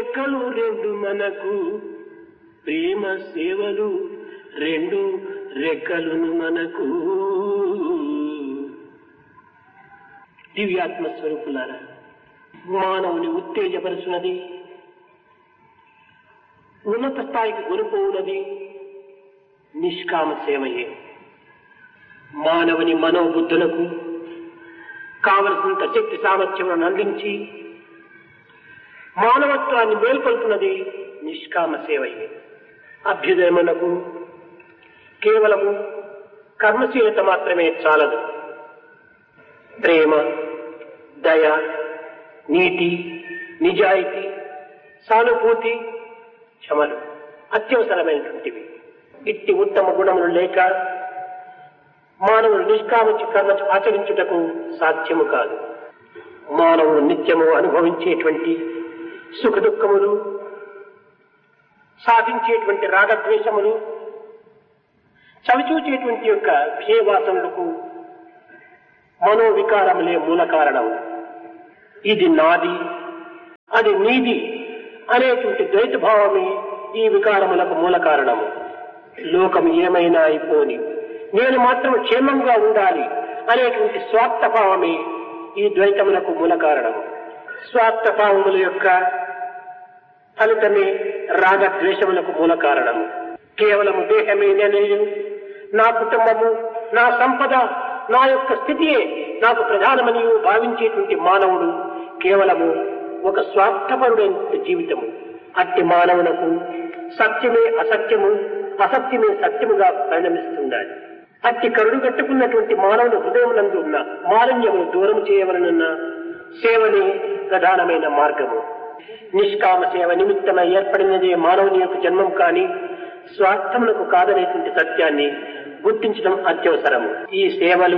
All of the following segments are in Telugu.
రెక్కలు రెండు మనకు ప్రేమ సేవలు రెండు రెక్కలును మనకు దివ్యాత్మ స్వరూపులారా మానవుని ఉత్తేజపరుచున్నది ఉన్నత స్థాయికి కొనుకోవున్నది నిష్కామ సేవయే మానవుని మనోబుద్ధులకు కావలసినంత శక్తి సామర్థ్యములను అందించి మానవత్వాన్ని మేల్కొల్పున్నది నిష్కామ సేవయే అభ్యుదయమునకు కేవలము కర్మశీలత మాత్రమే చాలదు ప్రేమ దయ నీతి నిజాయితీ సానుభూతి క్షమలు అత్యవసరమైనటువంటివి ఇట్టి ఉత్తమ గుణములు లేక మానవుడు నిష్కామించి కర్మ ఆచరించుటకు సాధ్యము కాదు మానవుడు నిత్యము అనుభవించేటువంటి సుఖ దుఃఖములు సాధించేటువంటి రాగద్వేషములు చవిచూచేటువంటి యొక్క విషయవాసములకు మనోవికారములే మూల కారణము ఇది నాది అది నీది అనేటువంటి ద్వైత భావమే ఈ వికారములకు మూల కారణము లోకం ఏమైనా అయిపోని నేను మాత్రం క్షేమంగా ఉండాలి అనేటువంటి స్వార్థ భావమే ఈ ద్వైతములకు మూల కారణము స్వార్థ భావముల యొక్క ఫలితమే రాగ ద్వేషములకు మూల కారణము కేవలము దేహమే నేను నా కుటుంబము నా సంపద నా యొక్క స్థితియే నాకు ప్రధానమని భావించేటువంటి మానవుడు కేవలము ఒక స్వార్థపరుడైన జీవితము అట్టి మానవునకు సత్యమే అసత్యము అసత్యమే సత్యముగా పరిణమిస్తుండాలి అట్టి కరుడు కట్టుకున్నటువంటి మానవుని హృదయమునందు ఉన్న మాలిన్యము దూరం చేయవలనన్న సేవనే ప్రధానమైన మార్గము నిష్కామ సేవ నిమిత్తమై ఏర్పడినదే మానవుని యొక్క జన్మం కాని స్వార్థములకు కాదనేటువంటి సత్యాన్ని గుర్తించడం అత్యవసరము ఈ సేవలు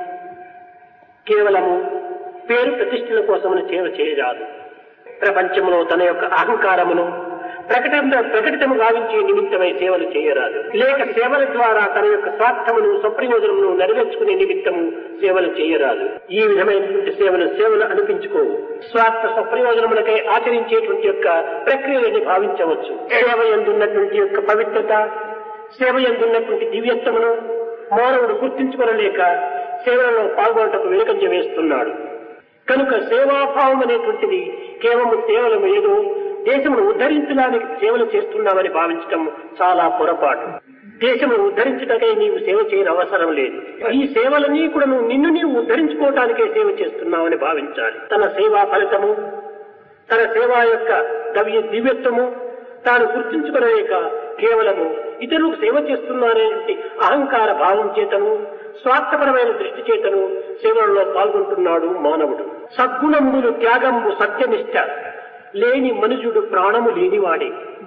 కేవలము పేరు ప్రతిష్టల కోసమును సేవ చేయరాదు ప్రపంచంలో తన యొక్క అహంకారమును ప్రకటన ప్రకటితము గావించే నిమిత్తమై సేవలు చేయరాదు లేక సేవల ద్వారా తన యొక్క స్వార్థమును స్వప్రయోజనమును నెరవేర్చుకునే నిమిత్తము సేవలు చేయరాదు ఈ విధమైనటువంటి సేవలు సేవలు అనిపించుకోవు స్వార్థ స్వప్రయోజనములకై ఆచరించేటువంటి యొక్క ప్రక్రియలని భావించవచ్చు సేవ ఎందున్నటువంటి యొక్క పవిత్రత సేవ ఎందున్నటువంటి దివ్యత్వమును మానవుడు గుర్తించుకోలేక సేవలలో పాల్గొనటకు వెనుకంజ వేస్తున్నాడు కనుక సేవాభావం అనేటువంటిది కేవలం కేవలం ఏదో దేశమును ఉద్ధరించడానికి సేవలు చేస్తున్నామని భావించటం చాలా పొరపాటు దేశమును ఉద్ధరించటకై నీవు సేవ చేయని అవసరం లేదు ఈ సేవలన్నీ కూడా నువ్వు నిన్ను నీవు ఉద్ధరించుకోవటానికే సేవ చేస్తున్నావని భావించాలి తన సేవా ఫలితము తన సేవ యొక్క దవ్య దివ్యత్వము తాను గుర్తించుకోలేక కేవలము ఇతరులకు సేవ చేస్తున్నారనేటువంటి అహంకార భావం చేతను స్వార్థపరమైన దృష్టి చేతను సేవలలో పాల్గొంటున్నాడు మానవుడు సద్గుణములు త్యాగంబు సత్యనిష్ట లేని మనుషుడు ప్రాణము లేనివాడే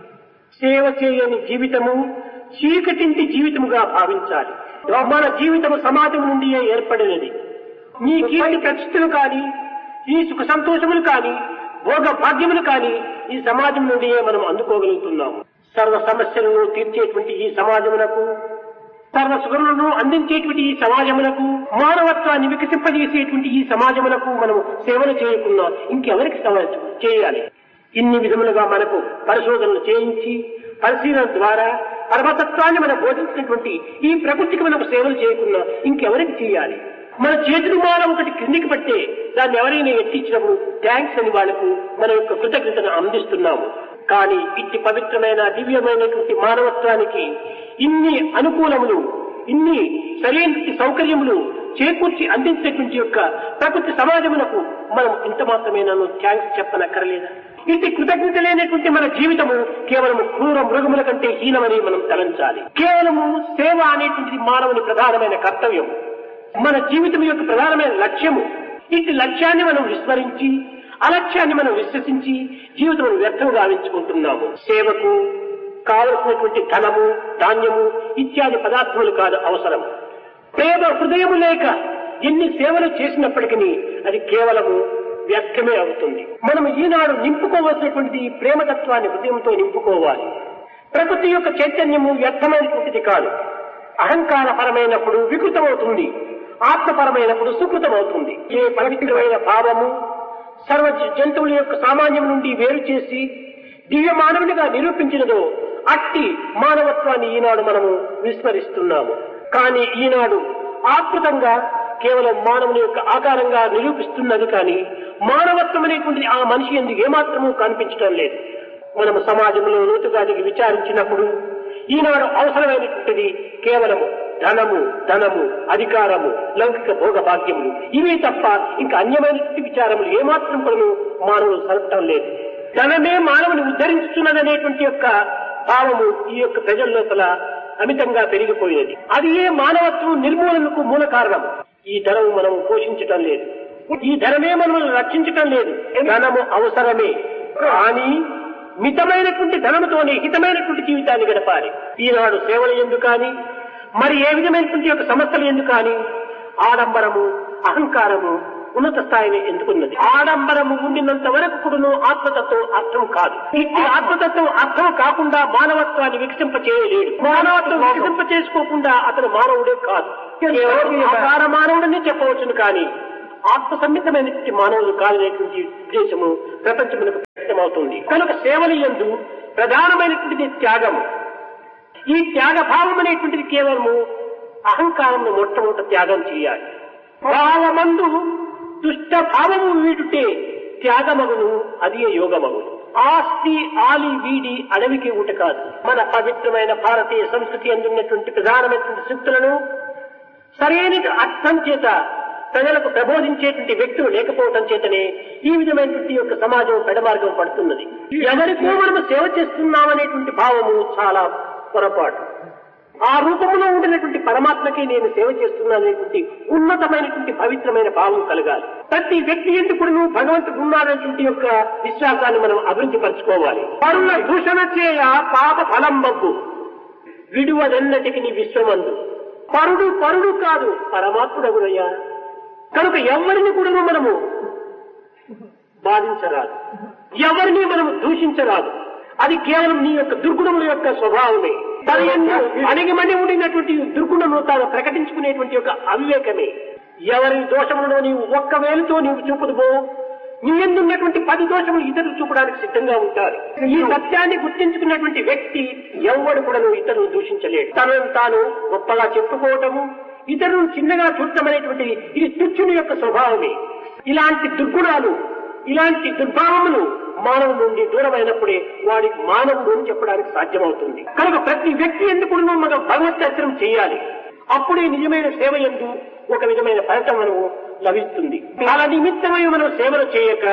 సేవ చేయని జీవితము చీకటింటి జీవితముగా భావించాలి మన జీవితము సమాజం నుండి ఏర్పడినది నీ కీర్తి ప్రతిష్టలు కాని ఈ సుఖ సంతోషములు కాని భోగ భాగ్యములు కాని ఈ సమాజం నుండియే మనం అందుకోగలుగుతున్నాము సర్వ సమస్యలను తీర్చేటువంటి ఈ సమాజమునకు సర్వ సుఖములను అందించేటువంటి ఈ సమాజమునకు మానవత్వాన్ని వికసింపజేసేటువంటి ఈ సమాజమునకు మనం సేవలు చేయకున్నా ఇంకెవరికి సేవ చేయాలి ఇన్ని విధములుగా మనకు పరిశోధనలు చేయించి పరిశీలన ద్వారా పరమతత్వాన్ని మనం బోధించినటువంటి ఈ ప్రకృతికి మనకు సేవలు చేయకున్నా ఇంకెవరికి చేయాలి మన చేతులు మాల ఒకటి క్రిందికి పట్టే దాన్ని ఎవరైనా ఎత్తించినప్పుడు థ్యాంక్స్ అని వాళ్లకు మన యొక్క కృతజ్ఞతను అందిస్తున్నాము కానీ ఇట్టి పవిత్రమైన దివ్యమైనటువంటి మానవత్వానికి ఇన్ని అనుకూలములు ఇన్ని సరైన సౌకర్యములు చేకూర్చి అందించేటువంటి యొక్క ప్రకృతి సమాజములకు మనం ఇంత మాత్రమేనను థ్యాంక్స్ చెప్పనక్కర్లేదా ఇంటి కృతజ్ఞత లేనటువంటి మన జీవితము కేవలం క్రూర మృగముల కంటే హీనమని మనం తలంచాలి కేవలము సేవ అనేటువంటిది మానవుని ప్రధానమైన కర్తవ్యం మన జీవితం యొక్క ప్రధానమైన లక్ష్యము ఇంటి లక్ష్యాన్ని మనం విస్మరించి అలక్ష్యాన్ని మనం విశ్వసించి జీవితం వ్యర్థం గావించుకుంటున్నాము సేవకు కావలసినటువంటి ధనము ధాన్యము ఇత్యాది పదార్థములు కాదు అవసరం ప్రేమ హృదయము లేక ఎన్ని సేవలు చేసినప్పటికీ అది కేవలము వ్యర్థమే అవుతుంది మనం ఈనాడు నింపుకోవలసినటువంటిది ఈ ప్రేమతత్వాన్ని హృదయంతో నింపుకోవాలి ప్రకృతి యొక్క చైతన్యము వ్యర్థమైనటువంటిది కాదు అహంకారపరమైనప్పుడు వికృతమవుతుంది ఆత్మపరమైనప్పుడు సుకృతమవుతుంది ఏ పవిత్రమైన భావము సర్వ జంతువుల యొక్క సామాన్యం నుండి వేరు చేసి దివ్య మానవునిగా నిరూపించినదో అట్టి మానవత్వాన్ని ఈనాడు మనము విస్మరిస్తున్నాము కానీ ఈనాడు ఆకృతంగా కేవలం మానవుని యొక్క ఆకారంగా నిరూపిస్తున్నది కానీ మానవత్వం అనేటువంటిది ఆ మనిషి ఎందుకు ఏమాత్రము కనిపించడం లేదు మనము సమాజంలో లోతుగా దిగి విచారించినప్పుడు ఈనాడు అవసరమైనటువంటిది కేవలము ధనము ధనము అధికారము లౌకిక భోగ భాగ్యములు ఇవే తప్ప ఇంకా అన్యమైనటువంటి విచారములు ఏమాత్రం కూడా మానవులు సరపటం లేదు ధనమే మానవుని ఉద్ధరించుతున్నదనేటువంటి యొక్క భావము ఈ యొక్క ప్రజల లోపల అమితంగా పెరిగిపోయినది అది ఏ మానవత్వం నిర్మూలనకు మూల కారణం ఈ ధనము మనం పోషించటం లేదు ఈ ధనమే మనల్ని రక్షించటం లేదు ధనము అవసరమే కానీ మితమైనటువంటి ధనముతోనే హితమైనటువంటి జీవితాన్ని గడపాలి ఈనాడు సేవలు ఎందుకు కానీ మరి ఏ విధమైనటువంటి యొక్క సమస్యలు ఎందుకు కానీ ఆడంబరము అహంకారము ఉన్నత స్థాయిని ఎందుకున్నది ఆడంబరము ఉండినంత వరకు కూడాను ఆత్మతత్వం అర్థం కాదు ఇట్టి ఆత్మతత్వం అర్థం కాకుండా మానవత్వాన్ని వికసింప చేయలేడు మానవత్వం వికసింప చేసుకోకుండా అతను మానవుడే కాదు కేవలం ఆకార మానవుడని చెప్పవచ్చును కానీ ఆత్మ సంబంధమైనటువంటి మానవులు కాదనేటువంటి ఉద్దేశము ప్రపంచమునకు వ్యక్తమవుతుంది కనుక సేవలు ఎందు ప్రధానమైనటువంటిది త్యాగము ఈ త్యాగ భావం అనేటువంటిది కేవలము అహంకారంను మొట్టమొదట త్యాగం చేయాలి భావమందు దుష్ట భావము వీడుటే త్యాగమగును అది యోగమగును ఆస్తి ఆలి వీడి అడవికి ఊట కాదు మన పవిత్రమైన భారతీయ సంస్కృతి అందున్నటువంటి ప్రధానమైనటువంటి శక్తులను సరైన అర్థం చేత ప్రజలకు ప్రబోధించేటువంటి వ్యక్తులు లేకపోవటం చేతనే ఈ విధమైనటువంటి యొక్క సమాజం పెడమార్గం పడుతున్నది ఎవరికో మనము సేవ చేస్తున్నామనేటువంటి భావము చాలా పొరపాటు ఆ రూపంలో ఉండినటువంటి పరమాత్మకి నేను సేవ చేస్తున్నాననేటువంటి ఉన్నతమైనటువంటి పవిత్రమైన భావం కలగాలి ప్రతి వ్యక్తి ఎందుకు నువ్వు భగవంతుడు ఉన్నాడనేటువంటి యొక్క విశ్వాసాన్ని మనం అభివృద్ధి పరచుకోవాలి పరుల దూషణ చేయ పాప ఫలం బగ్గు విడువదెన్నటికి నీ విశ్వమందు పరుడు పరుడు కాదు పరమాత్ముడగునయ్యా కనుక ఎవరిని కూడా మనము బాధించరాదు ఎవరిని మనము దూషించరాదు అది కేవలం నీ యొక్క దుర్గుణముల యొక్క స్వభావమే తన ఎందు అణిగిమణి ఉండినటువంటి దుర్గుణము తాను ప్రకటించుకునేటువంటి యొక్క అవివేకమే ఎవరి దోషములను నీవు ఒక్క వేలుతో నీవు చూపుదుబో నీ ఎందున్నటువంటి పది దోషములు ఇతరులు చూపడానికి సిద్ధంగా ఉంటారు ఈ సత్యాన్ని గుర్తించుకున్నటువంటి వ్యక్తి ఎవడు కూడా ఇతరులు దూషించలేడు తనను తాను గొప్పగా చెప్పుకోవటము ఇతరులను చిన్నగా చూడటం అనేటువంటి ఇది తుచ్చుని యొక్క స్వభావమే ఇలాంటి దుర్గుణాలు ఇలాంటి దుర్భావములు మానవుడి నుండి దూరమైనప్పుడే వాడికి మానవుడు అని చెప్పడానికి సాధ్యమవుతుంది కనుక ప్రతి వ్యక్తి ఎందుకు మనం భగవత్ దర్శనం చేయాలి అప్పుడే నిజమైన సేవ ఎందు ఒక విధమైన ఫలితం మనము లభిస్తుంది అలా నిమిత్తమై మనం సేవలు చేయక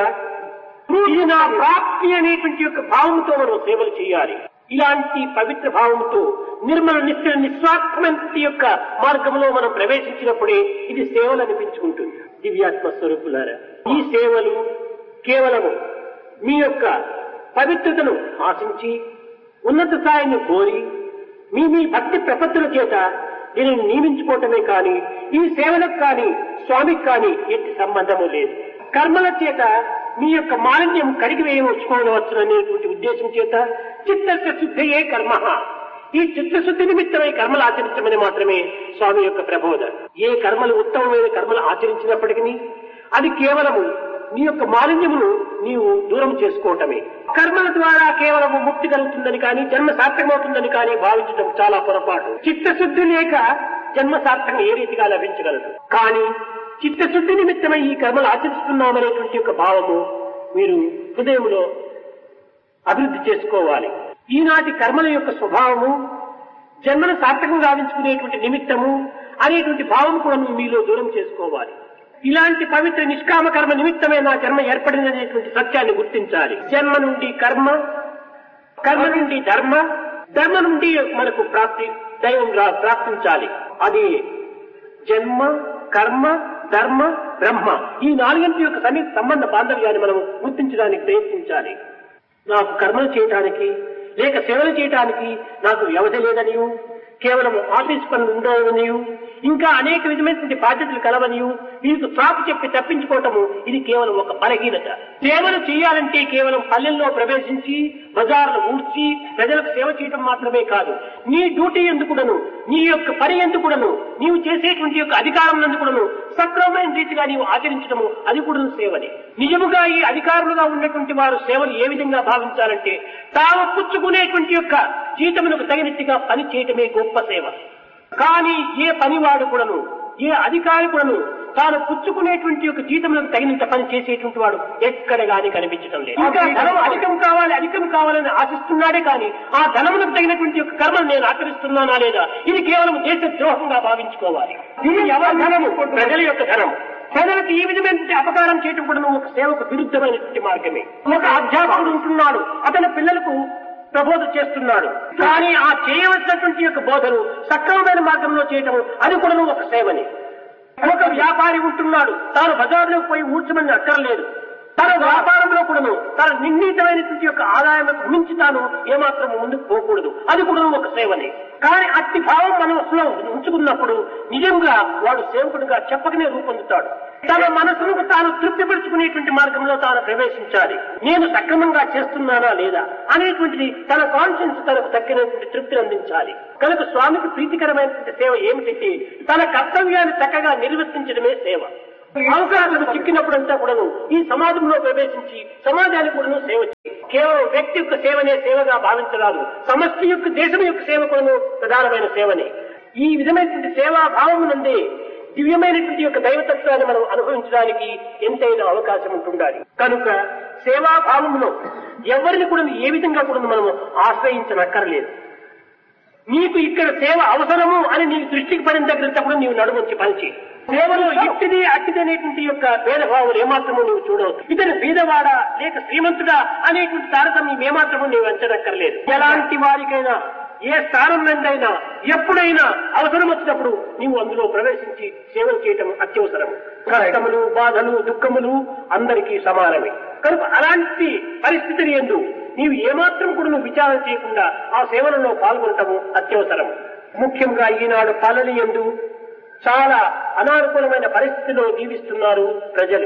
ఇది నా ప్రాప్తి అనేటువంటి యొక్క భావంతో మనం సేవలు చేయాలి ఇలాంటి పవిత్ర భావంతో నిర్మల నిశ్చల నిస్వార్థమైన యొక్క మార్గంలో మనం ప్రవేశించినప్పుడే ఇది సేవలు అనిపించుకుంటుంది దివ్యాత్మ స్వరూపులారా ఈ సేవలు కేవలము మీ యొక్క పవిత్రతను ఆశించి ఉన్నత స్థాయిని కోరి మీ మీ భక్తి ప్రపత్తుల చేత దీనిని నియమించుకోవటమే కానీ ఈ సేవలకు కానీ స్వామికి కానీ ఎట్టి సంబంధము లేదు కర్మల చేత మీ యొక్క మాలిన్యం కడిగి వేయవచ్చుకోవచ్చు అనేటువంటి ఉద్దేశం చేత చిత్త శుద్ధయే కర్మ ఈ చిత్తశుద్ధి నిమిత్తమై కర్మలు ఆచరించమని మాత్రమే స్వామి యొక్క ప్రబోధ ఏ కర్మలు ఉత్తమమైన కర్మలు ఆచరించినప్పటికీ అది కేవలము నీ యొక్క మాలిన్యమును నీవు దూరం చేసుకోవటమే కర్మల ద్వారా కేవలం ముక్తి కలుగుతుందని కానీ జన్మ సార్థకమవుతుందని కానీ భావించడం చాలా పొరపాటు చిత్తశుద్ధి లేక జన్మ సార్థకం ఏ రీతిగా లభించగలదు కానీ చిత్తశుద్ధి నిమిత్తమై ఈ కర్మలు ఆచరిస్తున్నామనేటువంటి యొక్క భావము మీరు హృదయంలో అభివృద్ధి చేసుకోవాలి ఈనాటి కర్మల యొక్క స్వభావము జన్మను సార్థకం గావించుకునేటువంటి నిమిత్తము అనేటువంటి భావం కూడా మీలో దూరం చేసుకోవాలి ఇలాంటి పవిత్ర నిష్కామ కర్మ నిమిత్తమే నా జన్మ ఏర్పడిననేటువంటి సత్యాన్ని గుర్తించాలి జన్మ నుండి కర్మ కర్మ నుండి ధర్మ ధర్మ నుండి మనకు ప్రాప్తి దైవం రా- ప్రాప్తించాలి అది జన్మ కర్మ ధర్మ బ్రహ్మ ఈ నాలుగింటి యొక్క సన్నిహిత సంబంధ బాంధవ్యాన్ని మనం గుర్తించడానికి ప్రయత్నించాలి నాకు కర్మలు చేయటానికి లేక సేవలు చేయటానికి నాకు వ్యవధి లేదనియు కేవలం ఆఫీస్ పనులు ఉండవనియు ఇంకా అనేక విధమైనటువంటి బాధ్యతలు కలవనియు వీరికి సాకు చెప్పి తప్పించుకోవటము ఇది కేవలం ఒక బలహీనత సేవలు చేయాలంటే కేవలం పల్లెల్లో ప్రవేశించి బజార్లు ఊడ్చి ప్రజలకు సేవ చేయటం మాత్రమే కాదు నీ డ్యూటీ ఎందుకుడను నీ యొక్క పని ఎందుకుడను నీవు చేసేటువంటి యొక్క అధికారం ఎందుకుడను సక్రమమైన రీతిగా నీవు ఆచరించడము అది కూడా సేవని నిజముగా ఈ అధికారులుగా ఉన్నటువంటి వారు సేవలు ఏ విధంగా భావించాలంటే తాము పుచ్చుకునేటువంటి యొక్క జీతమునకు తగినట్టుగా పని చేయటమే గొప్ప సేవ కానీ ఏ పనివాడు కూడాను ఏ అధికారి కూడాను తాను పుచ్చుకునేటువంటి యొక్క జీతములకు తగినంత పని చేసేటువంటి వాడు ఎక్కడ గాని కనిపించడం లేదు ఇంకా ధనం అధికం కావాలి అధికం కావాలని ఆశిస్తున్నాడే కానీ ఆ ధనములకు తగినటువంటి యొక్క కర్మను నేను ఆచరిస్తున్నానా లేదా ఇది కేవలం దేశ ద్రోహంగా భావించుకోవాలి ఇది ఎవరి ధనము ప్రజల యొక్క ధనము ప్రజలకు ఈ విధమైనటువంటి అపకారం చేయటం కూడా ఒక సేవకు విరుద్ధమైనటువంటి మార్గమే ఒక అధ్యాపకుడు ఉంటున్నాడు అతని పిల్లలకు ప్రబోధ చేస్తున్నాడు కానీ ఆ చేయవలసినటువంటి యొక్క బోధను సక్రమమైన మార్గంలో చేయటం అది కూడా ఒక సేవని ఒక వ్యాపారి ఉంటున్నాడు తాను బజార్లోకి పోయి ఊడ్చమని అక్కర్లేదు తన వ్యాపారంలో కూడాను తన నిర్ణీతమైనటువంటి యొక్క ఆదాయంకు మించి తాను ఏమాత్రం ముందుకు పోకూడదు అది కూడా ఒక సేవనే కానీ అట్టి భావం మనసులో ఉంచుకున్నప్పుడు నిజంగా వాడు సేవకుడిగా చెప్పకనే రూపొందుతాడు తన మనసును తాను తృప్తిపరుచుకునేటువంటి మార్గంలో తాను ప్రవేశించాలి నేను సక్రమంగా చేస్తున్నానా లేదా అనేటువంటిది తన కాన్షియన్స్ తనకు తగ్గినటువంటి తృప్తిని అందించాలి కనుక స్వామికి ప్రీతికరమైనటువంటి సేవ ఏమిటంటే తన కర్తవ్యాన్ని చక్కగా నిర్వర్తించడమే సేవ అవకాశాలు చిక్కినప్పుడంతా కూడాను ఈ సమాజంలో ప్రవేశించి సమాజానికి కూడాను సేవ చేయాలి. కేవలం వ్యక్తి యొక్క సేవనే సేవగా భావించరాదు సమష్టి యొక్క దేశం యొక్క సేవ కూడాను ప్రధానమైన సేవనే ఈ విధమైనటువంటి సేవా భావం నుండి దివ్యమైనటువంటి యొక్క దైవతత్వాన్ని మనం అనుభవించడానికి ఎంతైనా అవకాశం ఉంటుండాలి కనుక సేవా భావములో ఎవరిని కూడా ఏ విధంగా కూడా మనము ఆశ్రయించనక్కర్లేదు నీకు ఇక్కడ సేవ అవసరము అని నీ దృష్టికి పడిన దగ్గరంతా కూడా నీవు నడుమొచ్చి పనిచేయి సేవలో ఇట్టిది అట్టిది అనేటువంటి యొక్క భేదభావాలు ఏమాత్రము నువ్వు చూడవచ్చు ఇతను బీదవాడా లేక శ్రీమంతుడా అనేటువంటి తారతమ్యం ఏమాత్రము నీవు ఎంచనక్కర్లేదు ఎలాంటి వారికైనా ఏ స్థానం నుండైనా ఎప్పుడైనా అవసరం వచ్చినప్పుడు నీవు అందులో ప్రవేశించి సేవలు చేయటం అత్యవసరం కష్టములు బాధలు దుఃఖములు అందరికీ సమానమే కనుక అలాంటి పరిస్థితిని ఎందు నీవు ఏమాత్రం కూడా నువ్వు విచారణ చేయకుండా ఆ సేవలలో పాల్గొనటము అత్యవసరం ముఖ్యంగా ఈనాడు పల్లెలు ఎందు చాలా అనానుకూలమైన పరిస్థితిలో జీవిస్తున్నారు ప్రజలు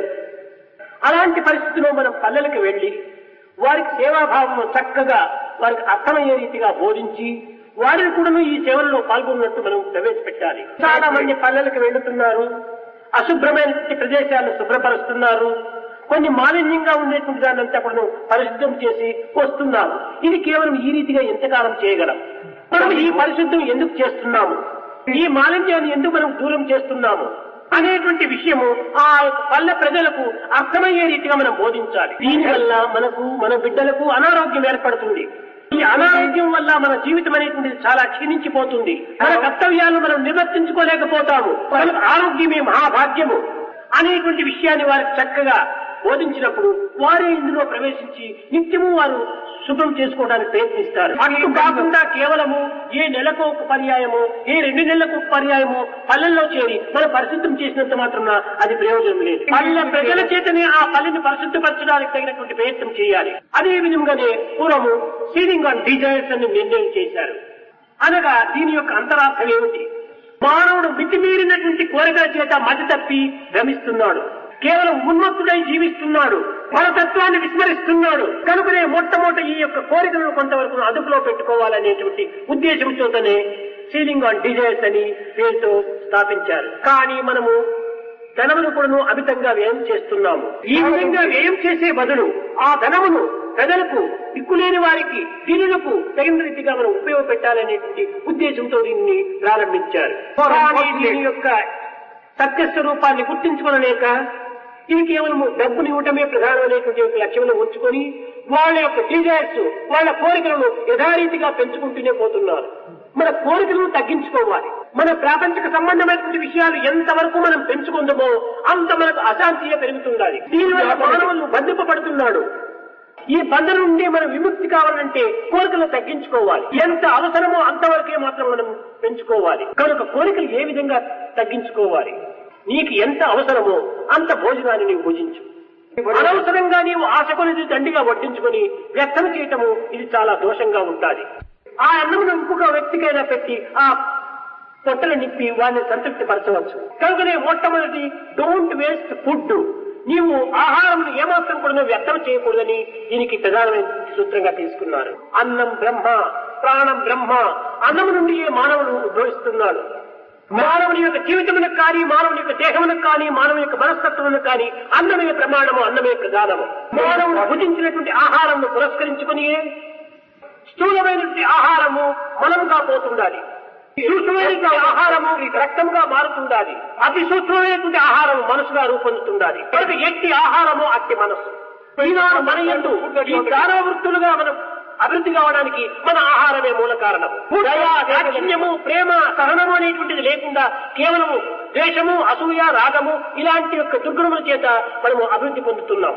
అలాంటి పరిస్థితిలో మనం పల్లెలకు వెళ్లి వారికి సేవాభావం చక్కగా వారికి అర్థమయ్యే రీతిగా బోధించి వారిని కూడా ఈ సేవల్లో పాల్గొన్నట్టు మనం ప్రవేశపెట్టాలి చాలా మంది పల్లెలకు వెళ్తున్నారు అశుభ్రమైనటువంటి ప్రదేశాలను శుభ్రపరుస్తున్నారు కొన్ని మాలిన్యంగా ఉండేటువంటి దాన్నంతా కూడా పరిశుద్ధం చేసి వస్తున్నారు ఇది కేవలం ఈ రీతిగా ఎంతకాలం చేయగలం మనం ఈ పరిశుద్ధం ఎందుకు చేస్తున్నాము ఈ మాలిన్యాన్ని ఎందుకు మనం దూరం చేస్తున్నాము అనేటువంటి విషయము ఆ యొక్క పల్లె ప్రజలకు అర్థమయ్యే రీతిగా మనం బోధించాలి దీనివల్ల మనకు మన బిడ్డలకు అనారోగ్యం ఏర్పడుతుంది ఈ అనారోగ్యం వల్ల మన జీవితం అనేటువంటిది చాలా క్షీణించిపోతుంది మన కర్తవ్యాలను మనం నిర్వర్తించుకోలేకపోతాము మనకు ఆరోగ్యమే మహాభాగ్యము అనేటువంటి విషయాన్ని వారికి చక్కగా బోధించినప్పుడు వారే ఇందులో ప్రవేశించి నిత్యము వారు శుభ్రం చేసుకోవడానికి ప్రయత్నిస్తారు అటు కాకుండా కేవలము ఏ నెలకు ఒక పర్యాయము ఏ రెండు నెలలకు ఒక పర్యాయము పల్లెల్లో చేరి మనం పరిశుద్ధం చేసినంత మాత్రం అది ప్రయోజనం లేదు పల్లె ప్రజల చేతనే ఆ పల్లెని పరిశుద్ధపరచడానికి తగినటువంటి ప్రయత్నం చేయాలి అదే విధంగానే పూర్వము సీలింగ్ ఆన్ డిజైర్స్ అని నిర్ణయం చేశారు అనగా దీని యొక్క అంతరార్థం ఏమిటి మానవుడు మితిమీరినటువంటి కోరికల చేత మతి తప్పి భ్రమిస్తున్నాడు కేవలం ఉన్మత్తుడై జీవిస్తున్నాడు మన తత్వాన్ని విస్మరిస్తున్నాడు కనుకనే మొట్టమొదట ఈ యొక్క కోరికలను కొంతవరకు అదుపులో పెట్టుకోవాలనేటువంటి ఉద్దేశంతోనే సీలింగ్ ఆన్ డిజైర్స్ అని పేరుతో స్థాపించారు కానీ మనము ధనమును కూడాను అమితంగా వ్యయం చేస్తున్నాము ఈ విధంగా వ్యయం చేసే బదులు ఆ ధనమును ప్రజలకు దిక్కులేని వారికి దీనులకు తగిన రీతిగా మనం ఉపయోగపెట్టాలనేటువంటి ఉద్దేశంతో దీన్ని ప్రారంభించారు కానీ దీని యొక్క సత్యస్వరూపాన్ని గుర్తించుకోలేక ఇది కేవలం డబ్బుని ఇవ్వటమే ప్రధానమైనటువంటి ఒక లక్ష్యంలో ఉంచుకొని వాళ్ళ యొక్క డిజైర్స్ వాళ్ళ కోరికలను యథారీతిగా పెంచుకుంటూనే పోతున్నారు మన కోరికలను తగ్గించుకోవాలి మన ప్రాపంచిక సంబంధమైనటువంటి విషయాలు ఎంతవరకు మనం పెంచుకుందామో అంత మనకు అశాంతిగా పెరుగుతుండాలి దీనివల్ల మానవులు బంధింపబడుతున్నాడు ఈ బంధం నుండి మనం విముక్తి కావాలంటే కోరికలు తగ్గించుకోవాలి ఎంత అవసరమో అంతవరకే మాత్రం మనం పెంచుకోవాలి కనుక కోరికలు ఏ విధంగా తగ్గించుకోవాలి నీకు ఎంత అవసరమో అంత భోజనాన్ని నీవు భుజించు అనవసరంగా నీవు ఆశ కొనిది దండిగా వడ్డించుకొని వ్యక్తం చేయటము ఇది చాలా దోషంగా ఉంటాది ఆ అన్నమును ఇంకొక వ్యక్తికైనా పెట్టి ఆ పొట్టలు నిప్పి వారిని సంతృప్తి పరచవచ్చు కనుకనే మొట్టమొదటి డోంట్ వేస్ట్ ఫుడ్ నీవు ఆహారం ఏమాత్రం కూడా వ్యర్థం చేయకూడదని దీనికి ప్రధానమైన సూత్రంగా తీసుకున్నారు అన్నం బ్రహ్మ ప్రాణం బ్రహ్మ అన్నం నుండి మానవుడు ఉద్భవిస్తున్నాడు మానవుని యొక్క జీవితమునకు కానీ మానవుని యొక్క దేహమునకు కానీ మానవుని యొక్క మనస్తత్వమునకు కానీ అన్నమే ప్రమాణము అన్నమే ప్రధానము మానవుడు భుజించినటువంటి ఆహారంను పురస్కరించుకుని స్థూలమైనటువంటి ఆహారము మలముగా పోతుండాలి సూక్ష్మమైనటువంటి ఆహారము రక్తంగా మారుతుండాలి అతి సూక్ష్మమైనటువంటి ఆహారం మనసుగా రూపొందుతుండాలి కనుక ఎట్టి ఆహారము అట్టి మనసు ఈనాడు మన ఎందు ఈ దానవ వృత్తులుగా మనం అభివృద్ధి కావడానికి మన ఆహారమే మూల కారణం దయ దాక్షిణ్యము ప్రేమ సహనము అనేటువంటిది లేకుండా కేవలము ద్వేషము అసూయ రాగము ఇలాంటి యొక్క దుర్గుణముల చేత మనము అభివృద్ధి పొందుతున్నాం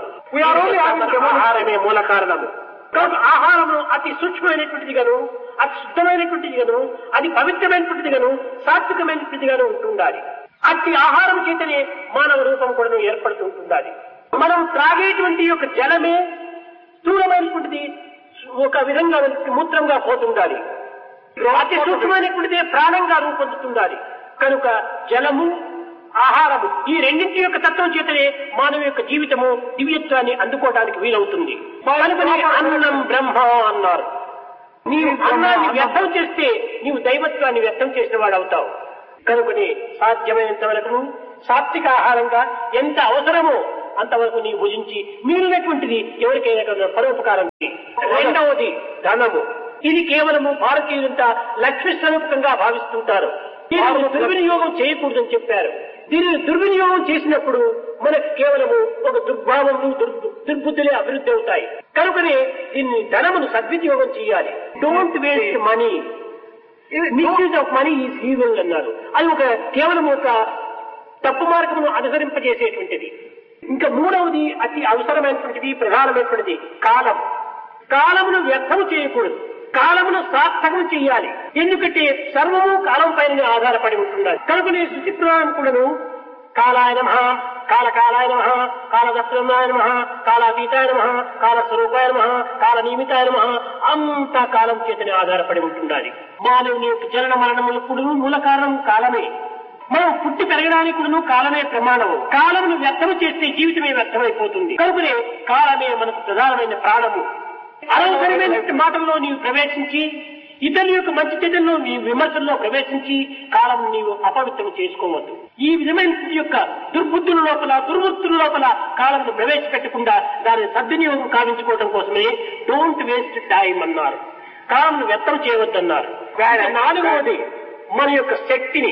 ఆహారమే మూల కారణము కాబట్టి ఆహారము అతి సూక్ష్మమైనటువంటిది గాను అతి శుద్ధమైనటువంటిది గాను అది పవిత్రమైనటువంటిది గాను సాత్వికమైనటువంటిది గాను ఉంటుండాలి అతి ఆహారం చేతనే మానవ రూపం కూడా ఏర్పడుతూ ఉంటుండాలి మనం త్రాగేటువంటి యొక్క జలమే స్థూలమైనటువంటిది ఒక విధంగా మూత్రంగా పోతుండాలి అతి సూక్ష్మమైనటువంటిదే ప్రాణంగా రూపొందుతుండాలి కనుక జలము ఆహారము ఈ రెండింటి యొక్క తత్వం చేతనే మానవ యొక్క జీవితము దివ్యత్వాన్ని అందుకోవడానికి వీలవుతుంది కనుకనే అన్నం బ్రహ్మ అన్నారు నీవు అన్నాన్ని వ్యర్థం చేస్తే నీవు దైవత్వాన్ని వ్యర్థం చేసిన వాడు అవుతావు కనుకనే సాధ్యమైనంత వరకు సాత్విక ఆహారంగా ఎంత అవసరమో అంతవరకు నీవు భుజించి మిగిలినటువంటిది ఎవరికైనా కనుక పరోపకారం చేయి. రెండవది ధనము ఇది కేవలము భారతీయులంతా లక్ష్మి స్వరూపకంగా భావిస్తుంటారు దీనిని దుర్వినియోగం చేయకూడదని చెప్పారు దీనిని దుర్వినియోగం చేసినప్పుడు మనకు కేవలము ఒక దుర్భావములు దుర్- దుర్బుద్ధులే అభివృద్ధి అవుతాయి కనుకనే దీన్ని ధనమును సద్వినియోగం చేయాలి don't waste money misuse of money is evil అన్నారు అది ఒక కేవలం ఒక తప్పు మార్గమును అనుసరింపజేసేటువంటిది ఇంకా మూడవది అతి అవసరమైనటువంటిది ప్రధానమైనటువంటిది కాలం కాలమును వ్యర్థము చేయకూడదు కాలమును సార్థకం చేయాలి ఎందుకంటే సర్వము కాలం పైన ఆధారపడి ఉంటున్నారు కనుకనే శుచిత్వాన్ని కూడాను కాలాయ నమ కాలకాలాయ నమ కాలదత్తున్నాయ నమ కాలాతీతాయ నమ కాలస్వరూపాయ నమ కాల నియమితాయ నమ అంత కాలం చేతనే ఆధారపడి ఉంటుండాలి మానవుని యొక్క జనన మరణములకు మూల కారణం కాలమే మనం పుట్టి పెరగడానికి కూడాను కాలమే ప్రమాణము కాలమును వ్యర్థము చేస్తే జీవితమే వ్యర్థమైపోతుంది కనుకనే కాలమే మనకు ప్రధానమైన ప్రాణము అనవసరమైన మాటల్లో నీవు ప్రవేశించి ఇతరుల యొక్క మంచి చెడ్డల్లో నీ విమర్శల్లో ప్రవేశించి కాలం నీవు అపవిత్రం చేసుకోవద్దు ఈ విధమైన యొక్క దుర్బుద్ధుల లోపల దుర్వృత్తుల లోపల కాలంను ప్రవేశపెట్టకుండా దాని సద్వినియోగం కావించుకోవడం కోసమే డోంట్ వేస్ట్ టైం అన్నారు కాలంను వ్యర్థం చేయవద్దన్నారు నాలుగవది మన యొక్క శక్తిని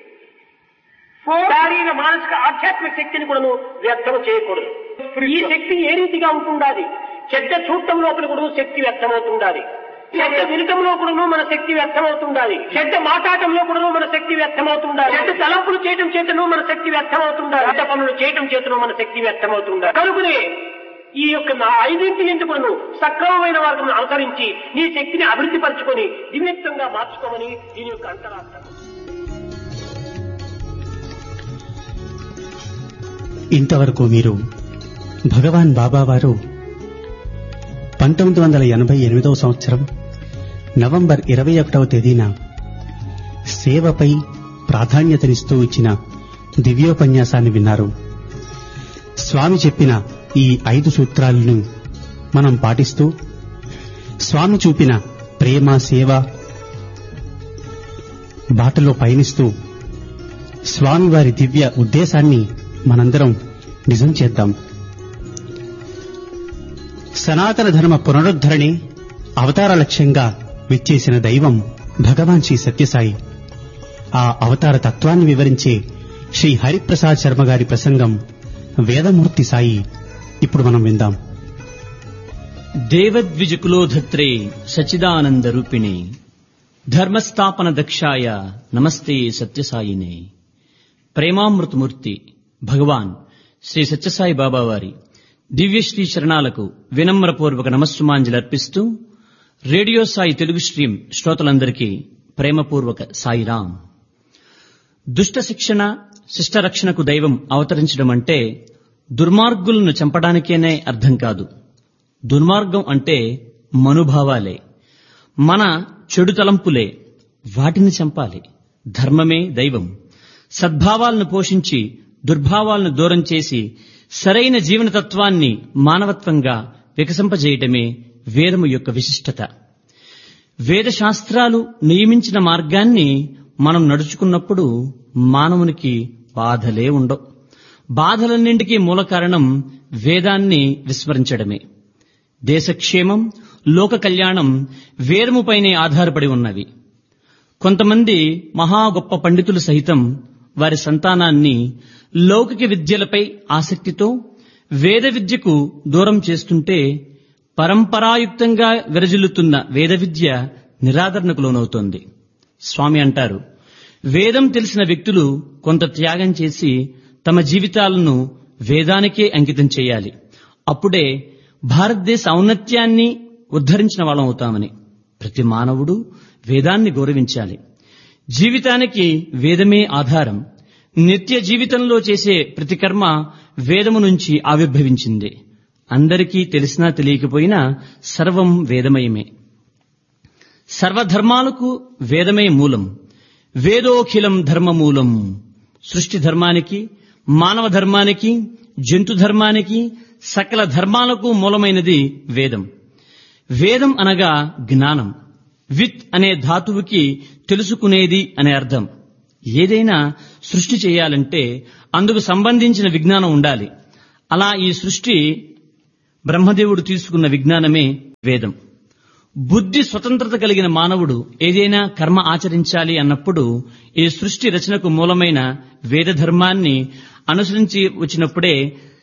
శారీర మానసిక ఆధ్యాత్మిక శక్తిని కూడా వ్యర్థం చేయకూడదు ఈ శక్తి ఏ రీతిగా ఉంటుండాలి చెడ్డ చూడటం లోపల కూడా శక్తి వ్యర్థమవుతుండాలి చెడ్డ వినటంలో కూడా మన శక్తి వ్యర్థమవుతుండాలి చెడ్డ మాట్లాడటంలో కూడా మన శక్తి వ్యర్థమవుతుండాలి చెడ్డ తలంపులు చేయటం చేతను మన శక్తి వ్యర్థమవుతుండాలి చెడ్డ పనులు చేయటం చేతను మన శక్తి వ్యర్థమవుతుండాలి కనుకనే ఈ యొక్క నా ఐదింటి ఎందుకును సక్రమమైన వారిని అనుసరించి నీ శక్తిని అభివృద్ధి పరచుకొని దివ్యత్వంగా మార్చుకోమని దీని యొక్క అంతరార్థం ఇంతవరకు మీరు భగవాన్ బాబా వారు పంతొమ్మిది వందల ఎనభై ఎనిమిదవ సంవత్సరం నవంబర్ ఇరవై ఒకటవ తేదీన సేవపై ప్రాధాన్యతనిస్తూ ఇచ్చిన దివ్యోపన్యాసాన్ని విన్నారు స్వామి చెప్పిన ఈ ఐదు సూత్రాలను మనం పాటిస్తూ స్వామి చూపిన ప్రేమ సేవ బాటలో పయనిస్తూ స్వామివారి దివ్య ఉద్దేశాన్ని మనందరం నిజం చేద్దాం సనాతన ధర్మ పునరుద్ధరణే అవతార లక్ష్యంగా విచ్చేసిన దైవం భగవాన్ శ్రీ సత్యసాయి ఆ అవతార తత్వాన్ని వివరించే శ్రీ హరిప్రసాద్ శర్మ గారి ప్రసంగం వేదమూర్తి సాయి ఇప్పుడు మనం విందాం దేవద్విజకులోధత్రే సచిదానంద రూపిణే ధర్మస్థాపన దక్షాయ నమస్తే సత్యసాయినే ప్రేమామృతమూర్తి భగవాన్ శ్రీ సత్యసాయి బాబా వారి దివ్యశ్రీ చరణాలకు వినమ్రపూర్వక నమస్సుమాంజలి అర్పిస్తూ రేడియో సాయి తెలుగు స్ట్రీమ్ శ్రోతలందరికీ ప్రేమపూర్వక సాయిరాం దుష్ట శిక్షణ శిష్ట రక్షణకు దైవం అవతరించడం అంటే దుర్మార్గులను చంపడానికేనే అర్థం కాదు దుర్మార్గం అంటే మనుభావాలే మన చెడు తలంపులే వాటిని చంపాలి ధర్మమే దైవం సద్భావాలను పోషించి దుర్భావాలను దూరం చేసి సరైన జీవన తత్వాన్ని మానవత్వంగా వికసింపజేయటమే వేదము యొక్క విశిష్టత వేద శాస్త్రాలు నియమించిన మార్గాన్ని మనం నడుచుకున్నప్పుడు మానవునికి బాధలే ఉండవు బాధలన్నింటికీ మూల కారణం వేదాన్ని విస్మరించడమే దేశక్షేమం లోక కళ్యాణం వేదముపైనే ఆధారపడి ఉన్నవి కొంతమంది మహా గొప్ప పండితులు సహితం వారి సంతానాన్ని లౌకిక విద్యలపై ఆసక్తితో వేద విద్యకు దూరం చేస్తుంటే పరంపరాయుక్తంగా విరజిల్లుతున్న వేద విద్య నిరాదరణకు లోనవుతోంది స్వామి అంటారు వేదం తెలిసిన వ్యక్తులు కొంత త్యాగం చేసి తమ జీవితాలను వేదానికే అంకితం చేయాలి అప్పుడే భారతదేశ ఔన్నత్యాన్ని ఉద్ధరించిన వాళ్ళం అవుతామని ప్రతి మానవుడు వేదాన్ని గౌరవించాలి జీవితానికి వేదమే ఆధారం నిత్య జీవితంలో చేసే ప్రతి కర్మ వేదము నుంచి ఆవిర్భవించింది అందరికీ తెలిసినా తెలియకపోయినా సర్వం వేదమయమే సర్వధర్మాలకు వేదమే మూలం వేదోఖిలం ధర్మమూలం సృష్టి ధర్మానికి మానవ ధర్మానికి జంతు ధర్మానికి సకల ధర్మాలకు మూలమైనది వేదం వేదం అనగా జ్ఞానం విత్ అనే ధాతువుకి తెలుసుకునేది అనే అర్థం ఏదైనా సృష్టి చేయాలంటే అందుకు సంబంధించిన విజ్ఞానం ఉండాలి అలా ఈ సృష్టి బ్రహ్మదేవుడు తీసుకున్న విజ్ఞానమే వేదం బుద్ధి స్వతంత్రత కలిగిన మానవుడు ఏదైనా కర్మ ఆచరించాలి అన్నప్పుడు ఈ సృష్టి రచనకు మూలమైన వేద ధర్మాన్ని అనుసరించి వచ్చినప్పుడే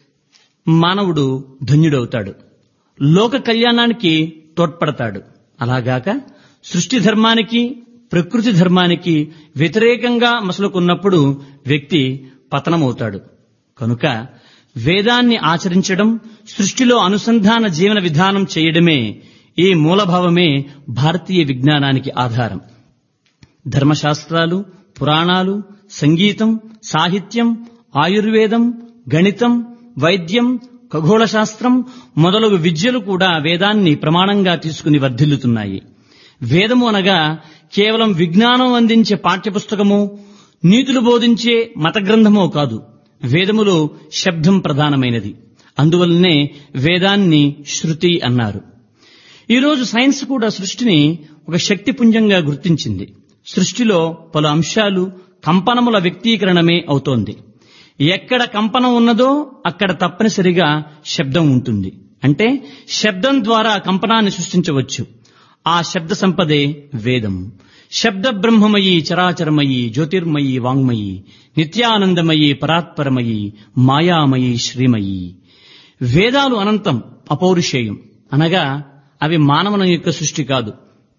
మానవుడు ధన్యుడవుతాడు లోక కళ్యాణానికి తోడ్పడతాడు అలాగాక సృష్టి ధర్మానికి ప్రకృతి ధర్మానికి వ్యతిరేకంగా మసలుకున్నప్పుడు వ్యక్తి పతనమవుతాడు కనుక వేదాన్ని ఆచరించడం సృష్టిలో అనుసంధాన జీవన విధానం చేయడమే ఈ మూలభావమే భారతీయ విజ్ఞానానికి ఆధారం ధర్మశాస్త్రాలు పురాణాలు సంగీతం సాహిత్యం ఆయుర్వేదం గణితం వైద్యం ఖగోళ శాస్త్రం మొదలగు విద్యలు కూడా వేదాన్ని ప్రమాణంగా తీసుకుని వర్ధిల్లుతున్నాయి వేదము అనగా కేవలం విజ్ఞానం అందించే పాఠ్యపుస్తకమో నీతులు బోధించే మత గ్రంథమో కాదు వేదములో శబ్దం ప్రధానమైనది అందువల్లనే వేదాన్ని శృతి అన్నారు ఈరోజు సైన్స్ కూడా సృష్టిని ఒక శక్తిపుంజంగా గుర్తించింది సృష్టిలో పలు అంశాలు కంపనముల వ్యక్తీకరణమే అవుతోంది ఎక్కడ కంపనం ఉన్నదో అక్కడ తప్పనిసరిగా శబ్దం ఉంటుంది అంటే శబ్దం ద్వారా కంపనాన్ని సృష్టించవచ్చు ఆ శబ్ద సంపదే వేదం శబ్ద బ్రహ్మమయి చరాచరమయి జ్యోతిర్మయి వాంగ్మయి నిత్యానందమయి పరాత్పరమయి మాయామయి శ్రీమయి వేదాలు అనంతం అపౌరుషేయం అనగా అవి మానవుని యొక్క సృష్టి కాదు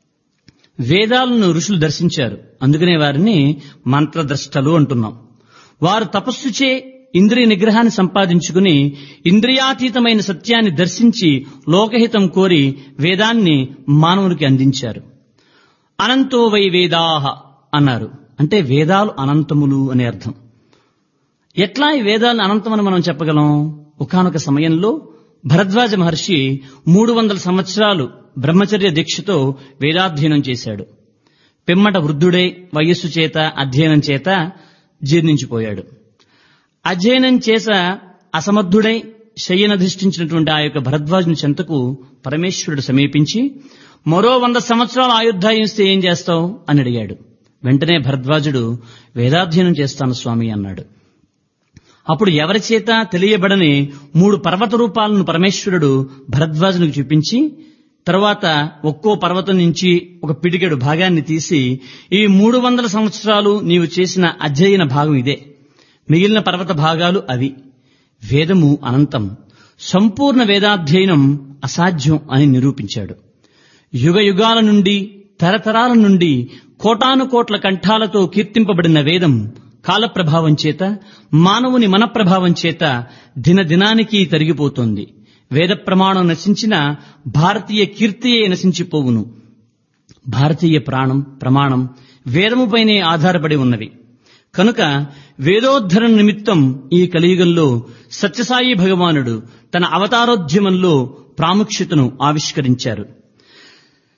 వేదాలను ఋషులు దర్శించారు అందుకనే వారిని మంత్రద్రష్టలు అంటున్నాం వారు తపస్సుచే ఇంద్రియ నిగ్రహాన్ని సంపాదించుకుని ఇంద్రియాతీతమైన సత్యాన్ని దర్శించి లోకహితం కోరి వేదాన్ని మానవునికి అందించారు అనంతో వై వేదాహ అన్నారు అంటే వేదాలు అనంతములు అనే అర్థం ఎట్లా ఈ వేదాలను అనంతమని మనం చెప్పగలం ఒకనొక సమయంలో భరద్వాజ మహర్షి మూడు వందల సంవత్సరాలు బ్రహ్మచర్య దీక్షతో వేదాధ్యయనం చేశాడు పిమ్మట వృద్ధుడై వయస్సు చేత అధ్యయనం చేత జీర్ణించిపోయాడు అధ్యయనం చేస అసమర్థుడై శయ్యనధిష్ఠించినటువంటి ఆ యొక్క భరద్వాజుని చెంతకు పరమేశ్వరుడు సమీపించి మరో వంద సంవత్సరాలు ఆయుర్దాయిస్తే ఏం చేస్తావు అని అడిగాడు వెంటనే భరద్వాజుడు వేదాధ్యయనం చేస్తాను స్వామి అన్నాడు అప్పుడు ఎవరి చేత తెలియబడని మూడు పర్వత రూపాలను పరమేశ్వరుడు భరద్వాజునికి చూపించి తరువాత ఒక్కో పర్వతం నుంచి ఒక పిడికెడు భాగాన్ని తీసి ఈ మూడు వందల సంవత్సరాలు నీవు చేసిన అధ్యయన భాగం ఇదే మిగిలిన పర్వత భాగాలు అవి వేదము అనంతం సంపూర్ణ వేదాధ్యయనం అసాధ్యం అని నిరూపించాడు యుగ యుగాల నుండి తరతరాల నుండి కోటాను కోట్ల కంఠాలతో కీర్తింపబడిన వేదం కాలప్రభావం చేత మానవుని మన ప్రభావం చేత దినదినానికి తరిగిపోతోంది వేద ప్రమాణం నశించిన భారతీయ కీర్తియే నశించిపోవును భారతీయ ప్రాణం ప్రమాణం వేదముపైనే ఆధారపడి ఉన్నవి కనుక వేదోద్ధరణ నిమిత్తం ఈ కలియుగంలో సత్యసాయి భగవానుడు తన అవతారోద్యమంలో ప్రాముఖ్యతను ఆవిష్కరించారు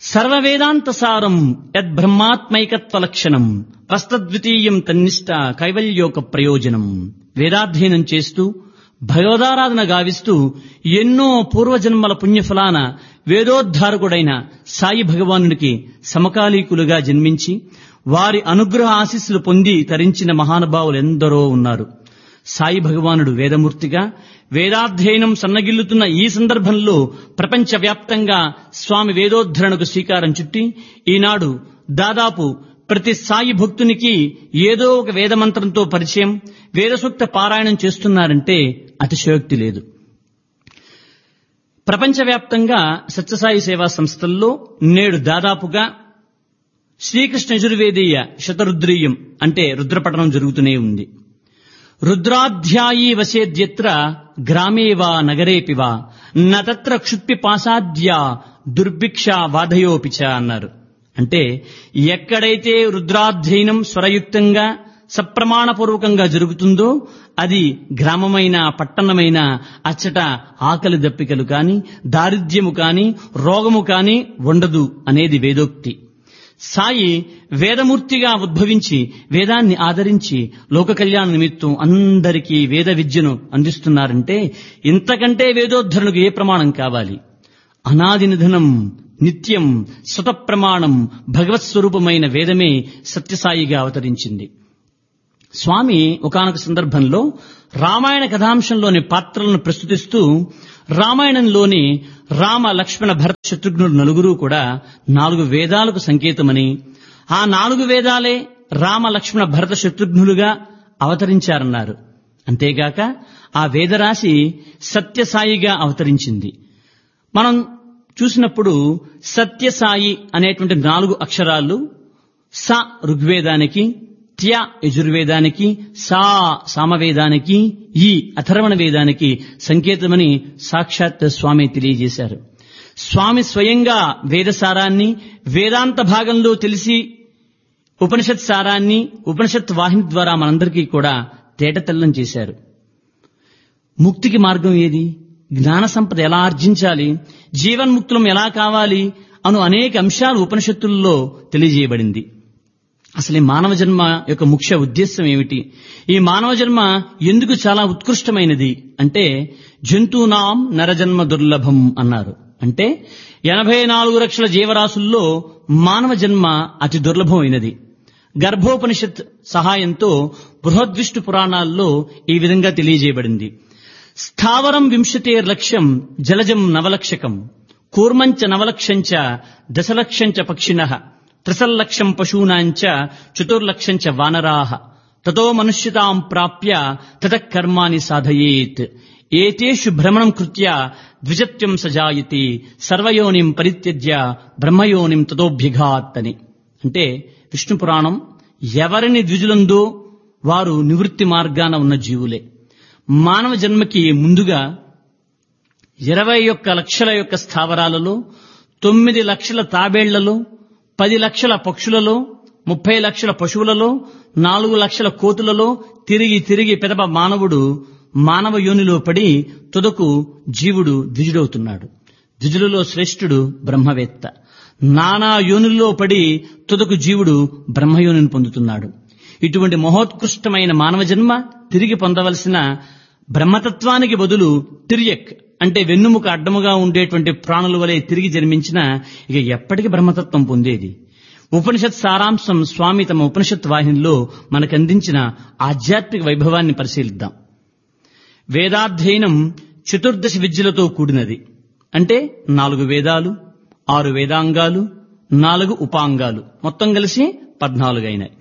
సర్వవేదాంత సారం యద్బ్రహ్మాత్మైకత్వ లక్షణం ప్రస్తద్వితీయం తన్నిష్ట కైవల్యోక ప్రయోజనం వేదాధ్యయనం చేస్తూ భగవదారాధన గావిస్తూ ఎన్నో పూర్వజన్మల పుణ్యఫలాన వేదోద్ధారకుడైన సాయి భగవానునికి సమకాలీకులుగా జన్మించి వారి అనుగ్రహ ఆశీస్సులు పొంది తరించిన మహానుభావులు ఎందరో ఉన్నారు సాయి భగవానుడు వేదమూర్తిగా వేదాధ్యయనం సన్నగిల్లుతున్న ఈ సందర్భంలో ప్రపంచవ్యాప్తంగా స్వామి వేదోద్ధరణకు శ్రీకారం చుట్టి ఈనాడు దాదాపు ప్రతి సాయి భక్తునికి ఏదో ఒక వేదమంత్రంతో పరిచయం వేదసూక్త పారాయణం చేస్తున్నారంటే అతిశయోక్తి లేదు ప్రపంచవ్యాప్తంగా సత్యసాయి సేవా సంస్థల్లో నేడు దాదాపుగా శ్రీకృష్ణ యజుర్వేదీయ శతరుద్రీయం అంటే రుద్రపఠనం జరుగుతూనే ఉంది రుద్రాధ్యాయీ వసేద్యత్ర గ్రామే వా నగరేపి వా నత్ర క్షుత్పి పాసాద్య దుర్భిక్ష వాధయోపి చ అన్నారు అంటే ఎక్కడైతే రుద్రాధ్యయనం స్వరయుక్తంగా సప్రమాణపూర్వకంగా జరుగుతుందో అది గ్రామమైన పట్టణమైన అచ్చట ఆకలి దప్పికలు కాని దారిద్ర్యము కాని రోగము కాని ఉండదు అనేది వేదోక్తి సాయి వేదమూర్తిగా ఉద్భవించి వేదాన్ని ఆదరించి లోక కళ్యాణ నిమిత్తం అందరికీ వేద విద్యను అందిస్తున్నారంటే ఇంతకంటే వేదోద్ధరణకు ఏ ప్రమాణం కావాలి అనాది నిధనం నిత్యం స్వత ప్రమాణం భగవత్ స్వరూపమైన వేదమే సత్యసాయిగా అవతరించింది స్వామి ఒకానొక సందర్భంలో రామాయణ కథాంశంలోని పాత్రలను ప్రస్తుతిస్తూ రామాయణంలోని రామ లక్ష్మణ భరత శత్రుఘ్నుడు నలుగురు కూడా నాలుగు వేదాలకు సంకేతమని ఆ నాలుగు వేదాలే రామ లక్ష్మణ భరత శత్రుఘ్నులుగా అవతరించారన్నారు అంతేగాక ఆ వేదరాశి సత్యసాయిగా అవతరించింది మనం చూసినప్పుడు సత్యసాయి అనేటువంటి నాలుగు అక్షరాలు స ఋగ్వేదానికి త్య యజుర్వేదానికి సా సామవేదానికి ఈ అథర్వణ వేదానికి సంకేతమని సాక్షాత్ స్వామి తెలియజేశారు స్వామి స్వయంగా వేదసారాన్ని వేదాంత భాగంలో తెలిసి ఉపనిషత్ సారాన్ని ఉపనిషత్ వాహిని ద్వారా మనందరికీ కూడా తేటతెల్లం చేశారు ముక్తికి మార్గం ఏది జ్ఞాన సంపద ఎలా ఆర్జించాలి జీవన్ముక్తులం ఎలా కావాలి అను అనేక అంశాలు ఉపనిషత్తుల్లో తెలియజేయబడింది అసలు ఈ మానవ జన్మ యొక్క ముఖ్య ఉద్దేశం ఏమిటి ఈ మానవ జన్మ ఎందుకు చాలా ఉత్కృష్టమైనది అంటే జంతువునాం నరజన్మ దుర్లభం అన్నారు అంటే ఎనభై నాలుగు లక్షల జీవరాశుల్లో మానవ జన్మ అతి దుర్లభమైనది గర్భోపనిషత్ సహాయంతో బృహద్విష్ణు పురాణాల్లో ఈ విధంగా తెలియజేయబడింది స్థావరం వింశతేర్ లక్ష్యం జలజం నవలక్షకం కూర్మంచ నవలక్షంచ దశలక్షంచ పక్షిణ త్రిసల్లక్షం పశూనాంచ చతుర్లక్షంచ వానరాహ తతో మనుష్యతాం ప్రాప్య తతః కర్మాని సాధయేత్ ఏతేషు భ్రమణం కృత్య ద్విజత్వం సజాయతి సర్వయోనిం పరిత్యజ్య బ్రహ్మయోనిం తతోభ్యఘాత్ అని అంటే విష్ణు పురాణం ఎవరిని ద్విజులందో వారు నివృత్తి మార్గాన ఉన్న జీవులే మానవ జన్మకి ముందుగా ఇరవై ఒక్క లక్షల యొక్క స్థావరాలలో తొమ్మిది లక్షల తాబేళ్లలో పది లక్షల పక్షులలో ముప్పై లక్షల పశువులలో నాలుగు లక్షల కోతులలో తిరిగి తిరిగి పెదప మానవుడు మానవ యోనిలో పడి తుదకు జీవుడు ద్విజుడవుతున్నాడు ద్విజులలో శ్రేష్ఠుడు బ్రహ్మవేత్త నానా యోనుల్లో పడి తుదకు జీవుడు బ్రహ్మయోనిని పొందుతున్నాడు ఇటువంటి మహోత్కృష్టమైన మానవ జన్మ తిరిగి పొందవలసిన బ్రహ్మతత్వానికి బదులు తిరియక్ అంటే వెన్నుముక అడ్డముగా ఉండేటువంటి ప్రాణుల వలె తిరిగి జన్మించిన ఇక ఎప్పటికి బ్రహ్మతత్వం పొందేది ఉపనిషత్ సారాంశం స్వామి తమ ఉపనిషత్ వాహినిలో మనకందించిన ఆధ్యాత్మిక వైభవాన్ని పరిశీలిద్దాం వేదాధ్యయనం చతుర్దశ విద్యలతో కూడినది అంటే నాలుగు వేదాలు ఆరు వేదాంగాలు నాలుగు ఉపాంగాలు మొత్తం కలిసి పద్నాలుగు అయినాయి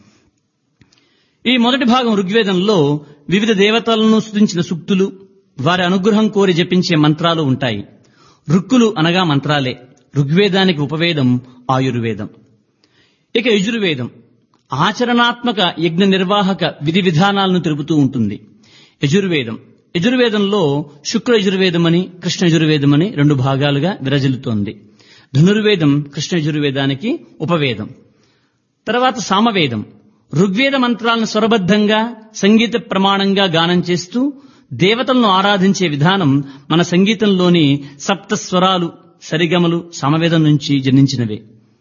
ఈ మొదటి భాగం ఋగ్వేదంలో వివిధ దేవతలను స్తుతించిన సూక్తులు వారి అనుగ్రహం కోరి జపించే మంత్రాలు ఉంటాయి రుక్కులు అనగా మంత్రాలే ఋగ్వేదానికి ఉపవేదం ఆయుర్వేదం ఇక యజుర్వేదం ఆచరణాత్మక యజ్ఞ నిర్వాహక విధి విధానాలను తెలుపుతూ ఉంటుంది యజుర్వేదం యజుర్వేదంలో శుక్ల యజుర్వేదమని కృష్ణ యజుర్వేదమని రెండు భాగాలుగా విరజిల్లుతోంది ధనుర్వేదం కృష్ణ యజుర్వేదానికి ఉపవేదం తర్వాత సామవేదం ఋగ్వేద మంత్రాలను స్వరబద్ధంగా సంగీత ప్రమాణంగా గానం చేస్తూ దేవతలను ఆరాధించే విధానం మన సంగీతంలోని సప్త స్వరాలు సరిగమలు సమవేదం నుంచి జనించినవే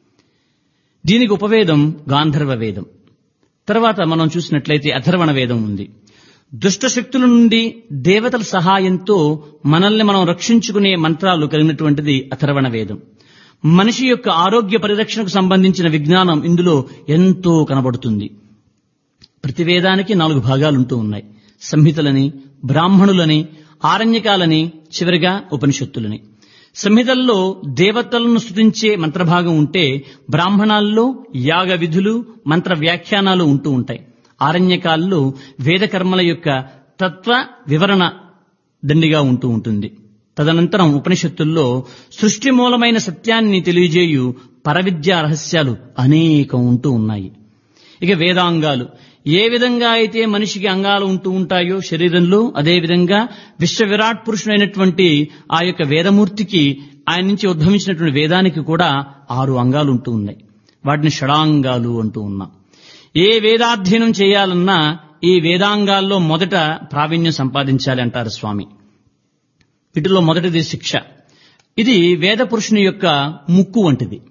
దీనికి ఉపవేదం గాంధర్వ వేదం తర్వాత మనం చూసినట్లయితే అథర్వణ వేదం ఉంది దుష్ట శక్తుల నుండి దేవతల సహాయంతో మనల్ని మనం రక్షించుకునే మంత్రాలు కలిగినటువంటిది అథర్వణ వేదం మనిషి యొక్క ఆరోగ్య పరిరక్షణకు సంబంధించిన విజ్ఞానం ఇందులో ఎంతో కనబడుతుంది ప్రతి వేదానికి నాలుగు భాగాలుంటూ ఉన్నాయి సంహితలని బ్రాహ్మణులని ఆరణ్యకాలని చివరిగా ఉపనిషత్తులని సంహితల్లో దేవతలను స్తుతించే మంత్రభాగం ఉంటే బ్రాహ్మణాల్లో యాగ విధులు మంత్ర వ్యాఖ్యానాలు ఉంటూ ఉంటాయి ఆరణ్యకాల్లో వేదకర్మల యొక్క తత్వ వివరణ దండిగా ఉంటూ ఉంటుంది తదనంతరం ఉపనిషత్తుల్లో సృష్టి మూలమైన సత్యాన్ని తెలియజేయు పరవిద్యా రహస్యాలు అనేకం ఉంటూ ఉన్నాయి ఇక వేదాంగాలు ఏ విధంగా అయితే మనిషికి అంగాలు ఉంటూ ఉంటాయో శరీరంలో అదే విధంగా విశ్వ విరాట్ పురుషుడైనటువంటి ఆ యొక్క వేదమూర్తికి ఆయన నుంచి ఉద్భవించినటువంటి వేదానికి కూడా ఆరు అంగాలు ఉంటూ ఉన్నాయి వాటిని షడాంగాలు అంటూ ఉన్నాం ఏ వేదాధ్యయనం చేయాలన్నా ఈ వేదాంగాల్లో మొదట ప్రావీణ్యం సంపాదించాలి అంటారు స్వామి వీటిలో మొదటిది శిక్ష ఇది వేద పురుషుని యొక్క ముక్కు వంటిది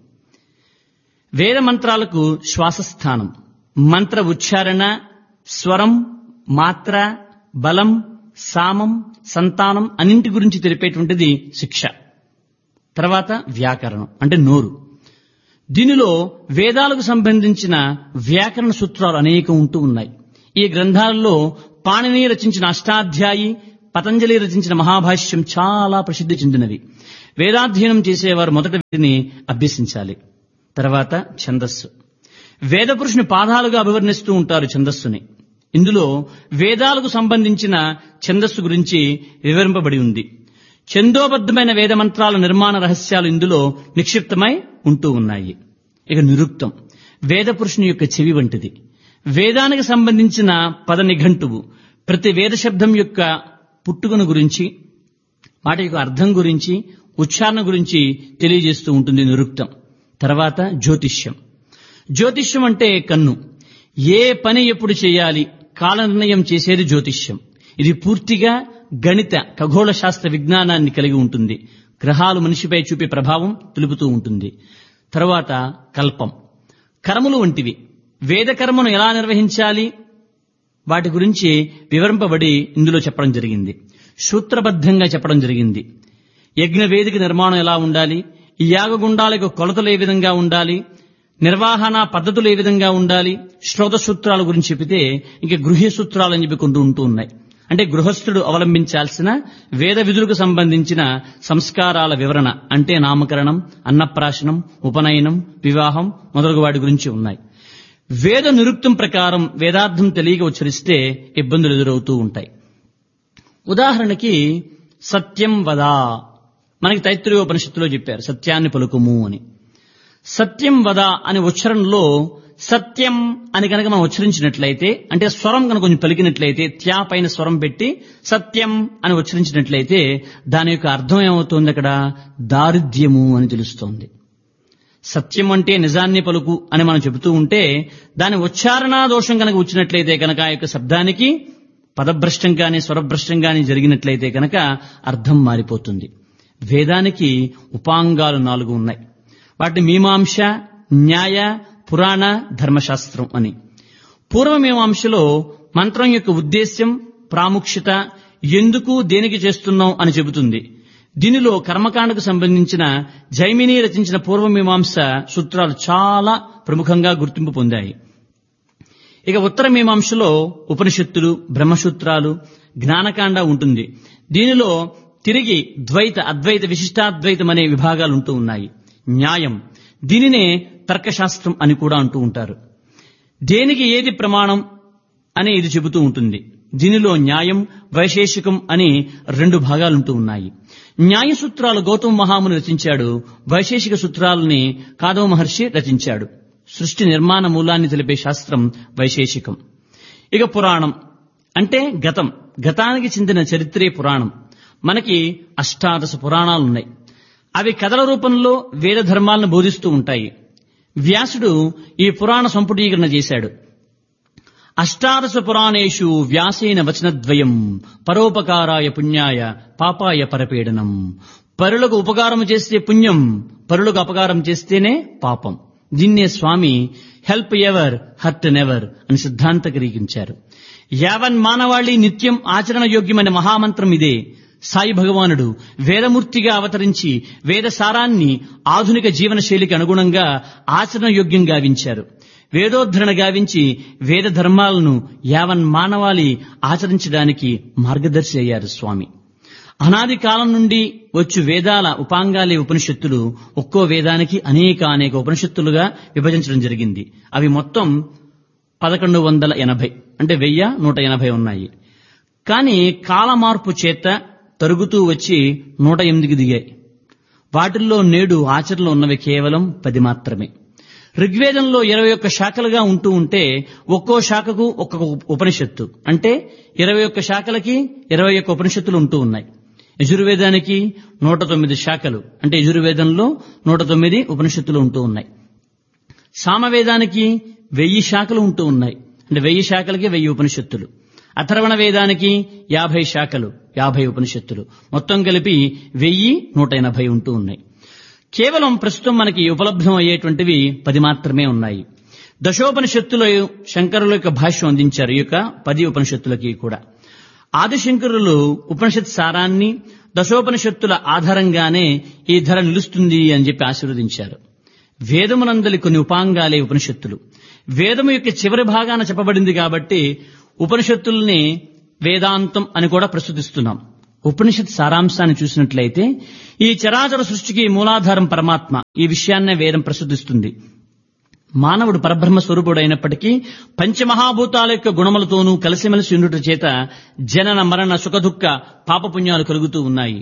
వేద మంత్రాలకు శ్వాసస్థానం మంత్ర ఉచ్చారణ స్వరం మాత్ర బలం సామం సంతానం అన్నింటి గురించి తెలిపేటువంటిది శిక్ష తర్వాత వ్యాకరణం అంటే నోరు దీనిలో వేదాలకు సంబంధించిన వ్యాకరణ సూత్రాలు అనేకం ఉంటూ ఉన్నాయి ఈ గ్రంథాలలో పాణిని రచించిన అష్టాధ్యాయి పతంజలి రచించిన మహాభాష్యం చాలా ప్రసిద్ధి చెందినవి వేదాధ్యయనం చేసేవారు మొదట వీటిని అభ్యసించాలి తర్వాత ఛందస్సు వేదపురుషుని పాదాలుగా అభివర్ణిస్తూ ఉంటారు ఛందస్సుని ఇందులో వేదాలకు సంబంధించిన ఛందస్సు గురించి వివరింపబడి ఉంది ఛందోబద్ధమైన వేద మంత్రాల నిర్మాణ రహస్యాలు ఇందులో నిక్షిప్తమై ఉంటూ ఉన్నాయి ఇక నిరుక్తం వేద పురుషుని యొక్క చెవి వంటిది వేదానికి సంబంధించిన పద నిఘంటువు ప్రతి వేద శబ్దం యొక్క పుట్టుకను గురించి వాటి యొక్క అర్థం గురించి ఉచ్చారణ గురించి తెలియజేస్తూ ఉంటుంది నిరుక్తం తర్వాత జ్యోతిష్యం జ్యోతిష్యం అంటే కన్ను ఏ పని ఎప్పుడు చేయాలి కాల నిర్ణయం చేసేది జ్యోతిష్యం ఇది పూర్తిగా గణిత ఖగోళ శాస్త్ర విజ్ఞానాన్ని కలిగి ఉంటుంది గ్రహాలు మనిషిపై చూపే ప్రభావం తెలుపుతూ ఉంటుంది తరువాత కల్పం కర్మలు వంటివి వేద కర్మను ఎలా నిర్వహించాలి వాటి గురించి వివరింపబడి ఇందులో చెప్పడం జరిగింది సూత్రబద్ధంగా చెప్పడం జరిగింది యజ్ఞ వేదిక నిర్మాణం ఎలా ఉండాలి ఈ యాగగుండాలకు కొలతలు ఏ విధంగా ఉండాలి నిర్వహణ పద్ధతులు ఏ విధంగా ఉండాలి శ్రోత సూత్రాల గురించి చెప్పితే ఇంకా గృహ్య సూత్రాలు అని చెప్పి కొన్ని ఉంటూ ఉన్నాయి అంటే గృహస్థుడు అవలంబించాల్సిన వేద విధులకు సంబంధించిన సంస్కారాల వివరణ అంటే నామకరణం అన్నప్రాశనం ఉపనయనం వివాహం మొదలగు వాటి గురించి ఉన్నాయి వేద నిరుక్తం ప్రకారం వేదార్థం తెలియక ఉచ్చరిస్తే ఇబ్బందులు ఎదురవుతూ ఉంటాయి ఉదాహరణకి సత్యం వదా మనకి తైత్రీయోపనిషత్తులో చెప్పారు సత్యాన్ని పలుకుము అని సత్యం వద అనే ఉచ్చరణలో సత్యం అని కనుక మనం ఉచ్చరించినట్లయితే అంటే స్వరం కనుక కొంచెం పలికినట్లయితే త్యా పైన స్వరం పెట్టి సత్యం అని ఉచ్చరించినట్లయితే దాని యొక్క అర్థం ఏమవుతుంది అక్కడ దారిద్ర్యము అని తెలుస్తోంది సత్యం అంటే నిజాన్ని పలుకు అని మనం చెబుతూ ఉంటే దాని ఉచ్చారణా దోషం కనుక వచ్చినట్లయితే కనుక ఆ యొక్క శబ్దానికి పదభ్రష్టం కానీ స్వరభ్రష్టం కానీ జరిగినట్లయితే కనుక అర్థం మారిపోతుంది వేదానికి ఉపాంగాలు నాలుగు ఉన్నాయి వాటిని మీమాంస న్యాయ పురాణ ధర్మశాస్త్రం అని పూర్వమీమాంసలో మంత్రం యొక్క ఉద్దేశ్యం ప్రాముఖ్యత ఎందుకు దేనికి చేస్తున్నాం అని చెబుతుంది దీనిలో కర్మకాండకు సంబంధించిన జైమిని రచించిన పూర్వమీమాంస సూత్రాలు చాలా ప్రముఖంగా గుర్తింపు పొందాయి ఇక ఉత్తర మీమాంసలో ఉపనిషత్తులు బ్రహ్మసూత్రాలు జ్ఞానకాండ ఉంటుంది దీనిలో తిరిగి ద్వైత అద్వైత విశిష్టాద్వైతం అనే విభాగాలు ఉంటూ ఉన్నాయి న్యాయం దీనినే తర్కశాస్త్రం అని కూడా అంటూ ఉంటారు దేనికి ఏది ప్రమాణం అని ఇది చెబుతూ ఉంటుంది దీనిలో న్యాయం వైశేషికం అని రెండు భాగాలుంటూ ఉన్నాయి న్యాయ సూత్రాలు గౌతమ మహాముని రచించాడు వైశేషిక సూత్రాలని కాదవ మహర్షి రచించాడు సృష్టి నిర్మాణ మూలాన్ని తెలిపే శాస్త్రం వైశేషికం ఇక పురాణం అంటే గతం గతానికి చెందిన చరిత్రే పురాణం మనకి అష్టాదశ పురాణాలున్నాయి అవి కథల రూపంలో వేద ధర్మాలను బోధిస్తూ ఉంటాయి వ్యాసుడు ఈ పురాణ సంపుటీకరణ చేశాడు అష్టాదశ పురాణేషు వ్యాసేన వచనద్వయం పరోపకారాయ పుణ్యాయ పాపాయ పరపీడనం పరులకు ఉపకారం చేస్తే పుణ్యం పరులకు అపకారం చేస్తేనే పాపం దీన్నే Swami help ever hurt never అని సిద్ధాంతకరీకించారు యావన్ మానవాళి నిత్యం ఆచరణ యోగ్యమైన మహామంత్రం ఇదే సాయి భగవానుడు వేదమూర్తిగా అవతరించి వేద సారాన్ని ఆధునిక జీవన శైలికి అనుగుణంగా ఆచరణ యోగ్యం గావించారు వేదోద్ధరణ గావించి వేద ధర్మాలను యావన్ మానవాళి ఆచరించడానికి మార్గదర్శి అయ్యారు స్వామి అనాది కాలం నుండి వచ్చు వేదాల ఉపాంగాలే ఉపనిషత్తులు ఒక్కో వేదానికి అనేక అనేక ఉపనిషత్తులుగా విభజించడం జరిగింది అవి మొత్తం పదకొండు వందల ఎనభై అంటే వెయ్యి నూట ఎనభై ఉన్నాయి కానీ కాలమార్పు చేత తరుగుతూ వచ్చి నూట ఎనిమిదికి దిగాయి వాటిల్లో నేడు ఆచరణలో ఉన్నవి కేవలం పది మాత్రమే ఋగ్వేదంలో ఇరవై ఒక్క శాఖలుగా ఉంటూ ఉంటే ఒక్కో శాఖకు ఒక్కొక్క ఉపనిషత్తు అంటే ఇరవై ఒక్క శాఖలకి ఇరవై ఒక్క ఉపనిషత్తులు ఉంటూ ఉన్నాయి యజుర్వేదానికి నూట తొమ్మిది శాఖలు అంటే యజుర్వేదంలో నూట తొమ్మిది ఉపనిషత్తులు ఉంటూ ఉన్నాయి సామవేదానికి వెయ్యి శాఖలు ఉంటూ ఉన్నాయి అంటే వెయ్యి శాఖలకి వెయ్యి ఉపనిషత్తులు అథర్వణ వేదానికి యాభై శాఖలు యాభై ఉపనిషత్తులు మొత్తం కలిపి వెయ్యి నూట ఎనభై ఉంటూ ఉన్నాయి కేవలం ప్రస్తుతం మనకి ఉపలబ్ధం అయ్యేటువంటివి పది మాత్రమే ఉన్నాయి దశోపనిషత్తుల శంకరుల యొక్క భాష్యం అందించారు ఈ యొక్క పది ఉపనిషత్తులకి కూడా ఆదిశంకరులు ఉపనిషత్ సారాన్ని దశోపనిషత్తుల ఆధారంగానే ఈ ధర నిలుస్తుంది అని చెప్పి ఆశీర్వదించారు వేదమునందలి కొన్ని ఉపాంగాలే ఉపనిషత్తులు వేదము యొక్క చివరి భాగాన చెప్పబడింది కాబట్టి ఉపనిషత్తుల్ని వేదాంతం అని కూడా ప్రస్తుతిస్తున్నాం ఉపనిషత్ సారాంశాన్ని చూసినట్లయితే ఈ చరాచర సృష్టికి మూలాధారం పరమాత్మ ఈ విషయాన్నే వేదం ప్రస్తుతిస్తుంది మానవుడు పరబ్రహ్మ స్వరూపుడైనప్పటికీ పంచమహాభూతాల యొక్క గుణములతోనూ కలిసిమెలిసి ఉండుట చేత జనన మరణ సుఖదుఖ పాపపుణ్యాలు కలుగుతూ ఉన్నాయి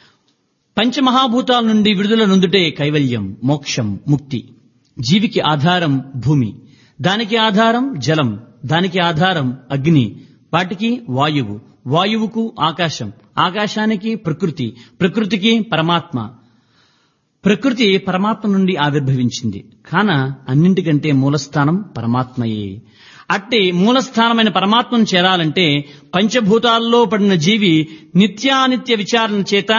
పంచమహాభూతాల నుండి విడుదల నొందుటే కైవల్యం మోక్షం ముక్తి జీవికి ఆధారం భూమి దానికి ఆధారం జలం దానికి ఆధారం అగ్ని వాటికి వాయువు వాయువుకు ఆకాశం ఆకాశానికి ప్రకృతి ప్రకృతికి పరమాత్మ ప్రకృతి పరమాత్మ నుండి ఆవిర్భవించింది కాన అన్నింటికంటే మూలస్థానం పరమాత్మయే అట్టి మూలస్థానమైన పరమాత్మను చేరాలంటే పంచభూతాల్లో పడిన జీవి నిత్యానిత్య విచారణ చేత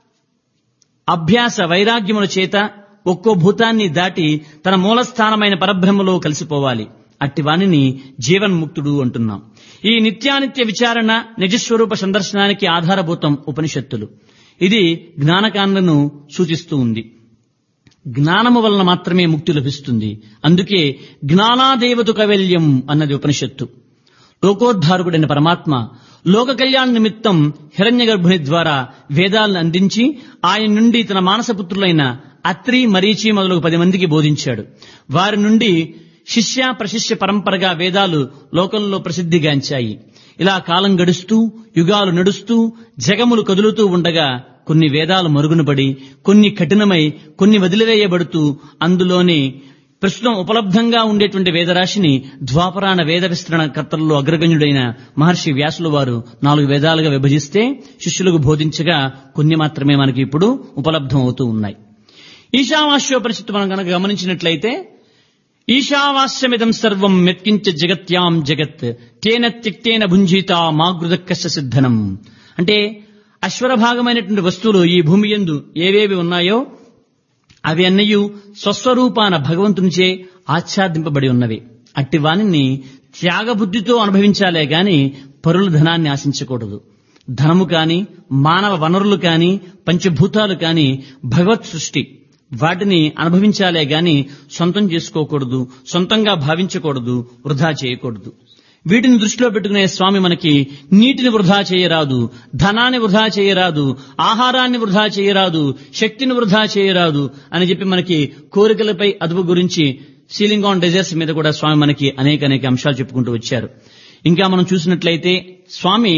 అభ్యాస వైరాగ్యముల చేత ఒక్కో భూతాన్ని దాటి తన మూలస్థానమైన పరబ్రహ్మలో కలిసిపోవాలి అట్టి వాణిని జీవన్ముక్తుడు అంటున్నాం ఈ నిత్యానిత్య విచారణ నిజస్వరూప సందర్శనానికి ఆధారభూతం ఉపనిషత్తులు ఇది జ్ఞానకాండను సూచిస్తూ ఉంది జ్ఞానము వలన మాత్రమే ముక్తి లభిస్తుంది అందుకే జ్ఞానాదేవతు కైవల్యం అన్నది ఉపనిషత్తు లోకోద్ధారకుడైన పరమాత్మ లోక కళ్యాణ నిమిత్తం హిరణ్య గర్భుని ద్వారా వేదాలను అందించి ఆయన నుండి తన మానసపుత్రులైన అత్రి మరీచి మొదలగు పది మందికి బోధించాడు వారి నుండి శిష్య ప్రశిష్య పరంపరగా వేదాలు లోకంలో ప్రసిద్ధిగాంచాయి ఇలా కాలం గడుస్తూ యుగాలు నడుస్తూ జగములు కదులుతూ ఉండగా కొన్ని వేదాలు మరుగునపడి కొన్ని కఠినమై కొన్ని వదిలివేయబడుతూ అందులోని ప్రస్తుతం ఉపలబ్ధంగా ఉండేటువంటి వేదరాశిని ద్వాపరాణ వేద విస్తరణ కర్తల్లో అగ్రగణ్యుడైన మహర్షి వ్యాసుల వారు నాలుగు వేదాలుగా విభజిస్తే శిష్యులకు బోధించగా కొన్ని మాత్రమే మనకి ఇప్పుడు ఉపలబ్ధం అవుతూ ఉన్నాయి ఈశావాస్యోపనిషత్తు మనం కనుక గమనించినట్లయితే ఈశావాస్యమిదం సర్వం మెత్కించ జగత్యాం జగత్ తేన త్యక్తేన భుంజీత మాగృదక్కశ సిద్ధనం అంటే అశ్వరభాగమైనటువంటి వస్తువులు ఈ భూమి యందు ఏవేవి ఉన్నాయో అవి అన్నయు స్వస్వరూపాన భగవంతునిచే ఆచ్ఛాదింపబడి ఉన్నవి అట్టి వాణిని త్యాగబుద్ధితో అనుభవించాలే గాని పరుల ధనాన్ని ఆశించకూడదు ధనము కాని మానవ వనరులు కాని పంచభూతాలు కాని భగవత్ సృష్టి వాటిని అనుభవించాలే గాని సొంతం చేసుకోకూడదు సొంతంగా భావించకూడదు వృధా చేయకూడదు వీటిని దృష్టిలో పెట్టుకునే స్వామి మనకి నీటిని వృధా చేయరాదు ధనాన్ని వృధా చేయరాదు ఆహారాన్ని వృధా చేయరాదు శక్తిని వృధా చేయరాదు అని చెప్పి మనకి కోరికలపై అదుపు గురించి సీలింగ్ ఆన్ డెజర్ట్స్ మీద కూడా స్వామి మనకి అనేక అనేక అంశాలు చెప్పుకుంటూ వచ్చారు ఇంకా మనం చూసినట్లయితే స్వామి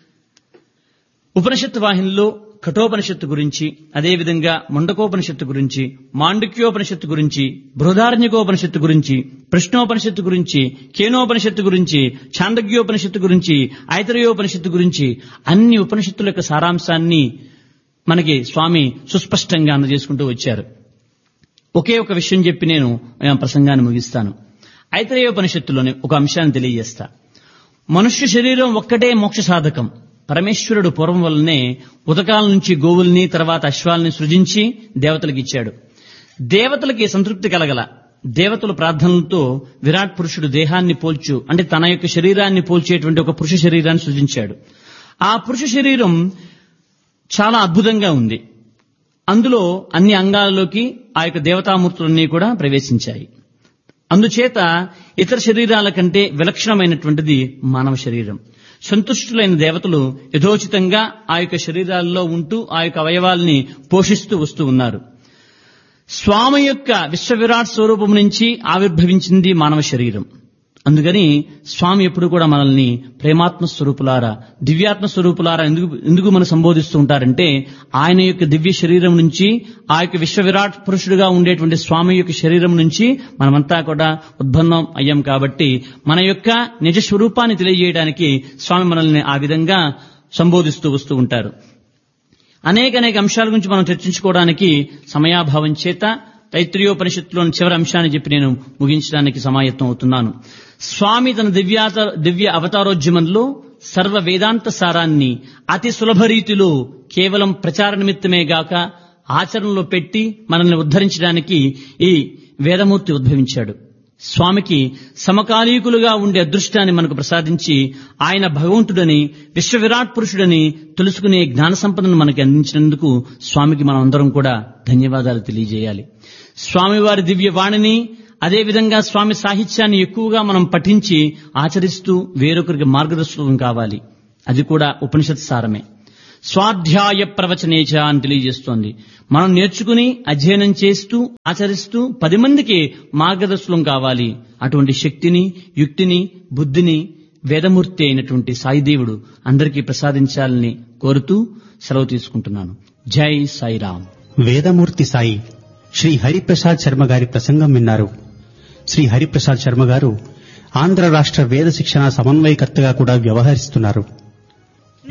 ఉపనిషత్తు వాహినిలో కఠోపనిషత్తు గురించి అదేవిధంగా ముండకోపనిషత్తు గురించి మాండుక్యోపనిషత్తు గురించి బృహదారణ్యకోపనిషత్తు గురించి ప్రశ్నోపనిషత్తు గురించి కేనోపనిషత్తు గురించి ఛాందగ్యోపనిషత్తు గురించి ఐతరయోపనిషత్తు గురించి అన్ని ఉపనిషత్తుల యొక్క సారాంశాన్ని మనకి స్వామి సుస్పష్టంగా అందజేసుకుంటూ వచ్చారు ఒకే ఒక విషయం చెప్పి నేను ఆ ప్రసంగాన్ని ముగిస్తాను ఐతరేయోపనిషత్తులోని ఒక అంశాన్ని తెలియజేస్తా మనుష్య శరీరం ఒక్కటే మోక్ష సాధకం పరమేశ్వరుడు పూర్వం వల్లనే ఉదకాల నుంచి గోవుల్ని తర్వాత అశ్వాల్ని సృజించి దేవతలకు ఇచ్చాడు దేవతలకి సంతృప్తి కలగల దేవతల ప్రార్థనలతో విరాట్ పురుషుడు దేహాన్ని పోల్చు అంటే తన యొక్క శరీరాన్ని పోల్చేటువంటి ఒక పురుష శరీరాన్ని సృజించాడు ఆ పురుష శరీరం చాలా అద్భుతంగా ఉంది అందులో అన్ని అంగాలలోకి ఆ యొక్క దేవతామూర్తులన్నీ కూడా ప్రవేశించాయి అందుచేత ఇతర శరీరాల కంటే విలక్షణమైనటువంటిది మానవ శరీరం సంతుష్టులైన దేవతలు యథోచితంగా ఆ యొక్క శరీరాల్లో ఉంటూ ఆ యొక్క అవయవాల్ని పోషిస్తూ వస్తూ ఉన్నారు స్వామి యొక్క విశ్వవిరాట్ స్వరూపం నుంచి ఆవిర్భవించింది మానవ శరీరం అందుకని స్వామి ఎప్పుడు కూడా మనల్ని ప్రేమాత్మ స్వరూపులారా దివ్యాత్మ స్వరూపులారా ఎందుకు ఎందుకు మనం సంబోధిస్తూ ఉంటారంటే ఆయన యొక్క దివ్య శరీరం నుంచి ఆ యొక్క విశ్వవిరాట్ పురుషుడుగా ఉండేటువంటి స్వామి యొక్క శరీరం నుంచి మనమంతా కూడా ఉద్భన్నం అయ్యాం కాబట్టి మన యొక్క నిజ స్వరూపాన్ని తెలియజేయడానికి స్వామి మనల్ని ఆ విధంగా సంబోధిస్తూ వస్తూ ఉంటారు అనేక అనేక అంశాల గురించి మనం చర్చించుకోవడానికి సమయాభావం చేత తైత్రీయోపనిషత్తులోని చివరి అంశాన్ని చెప్పి నేను ముగించడానికి సమాయత్తం అవుతున్నాను స్వామి తన దివ్యాత దివ్య అవతారోద్యమంలో సర్వ వేదాంత సారాన్ని అతి సులభ రీతిలో కేవలం ప్రచార నిమిత్తమే గాక ఆచరణలో పెట్టి మనల్ని ఉద్ధరించడానికి ఈ వేదమూర్తి ఉద్భవించాడు స్వామికి సమకాలీకులుగా ఉండే అదృష్టాన్ని మనకు ప్రసాదించి ఆయన భగవంతుడని విశ్వవిరాట్ పురుషుడని తెలుసుకునే జ్ఞాన సంపదను మనకి అందించినందుకు స్వామికి మనం అందరం కూడా ధన్యవాదాలు తెలియజేయాలి స్వామివారి దివ్య వాణిని అదేవిధంగా స్వామి సాహిత్యాన్ని ఎక్కువగా మనం పఠించి ఆచరిస్తూ వేరొకరికి మార్గదర్శకం కావాలి అది కూడా ఉపనిషత్ సారమే స్వాధ్యాయ ప్రవచనేచ అని తెలియజేస్తోంది మనం నేర్చుకుని అధ్యయనం చేస్తూ ఆచరిస్తూ పది మందికి మార్గదర్శనం కావాలి అటువంటి శక్తిని యుక్తిని బుద్ధిని వేదమూర్తి అయినటువంటి సాయిదేవుడు అందరికీ ప్రసాదించాలని కోరుతూ సెలవు తీసుకుంటున్నాను జై సాయిరామ్ వేదమూర్తి సాయి శ్రీ హరిప్రసాద్ శర్మ గారి ప్రసంగం విన్నారు శ్రీ హరిప్రసాద్ శర్మ గారు ఆంధ్ర రాష్ట్ర వేద శిక్షణ సమన్వయకర్తగా కూడా వ్యవహరిస్తున్నారు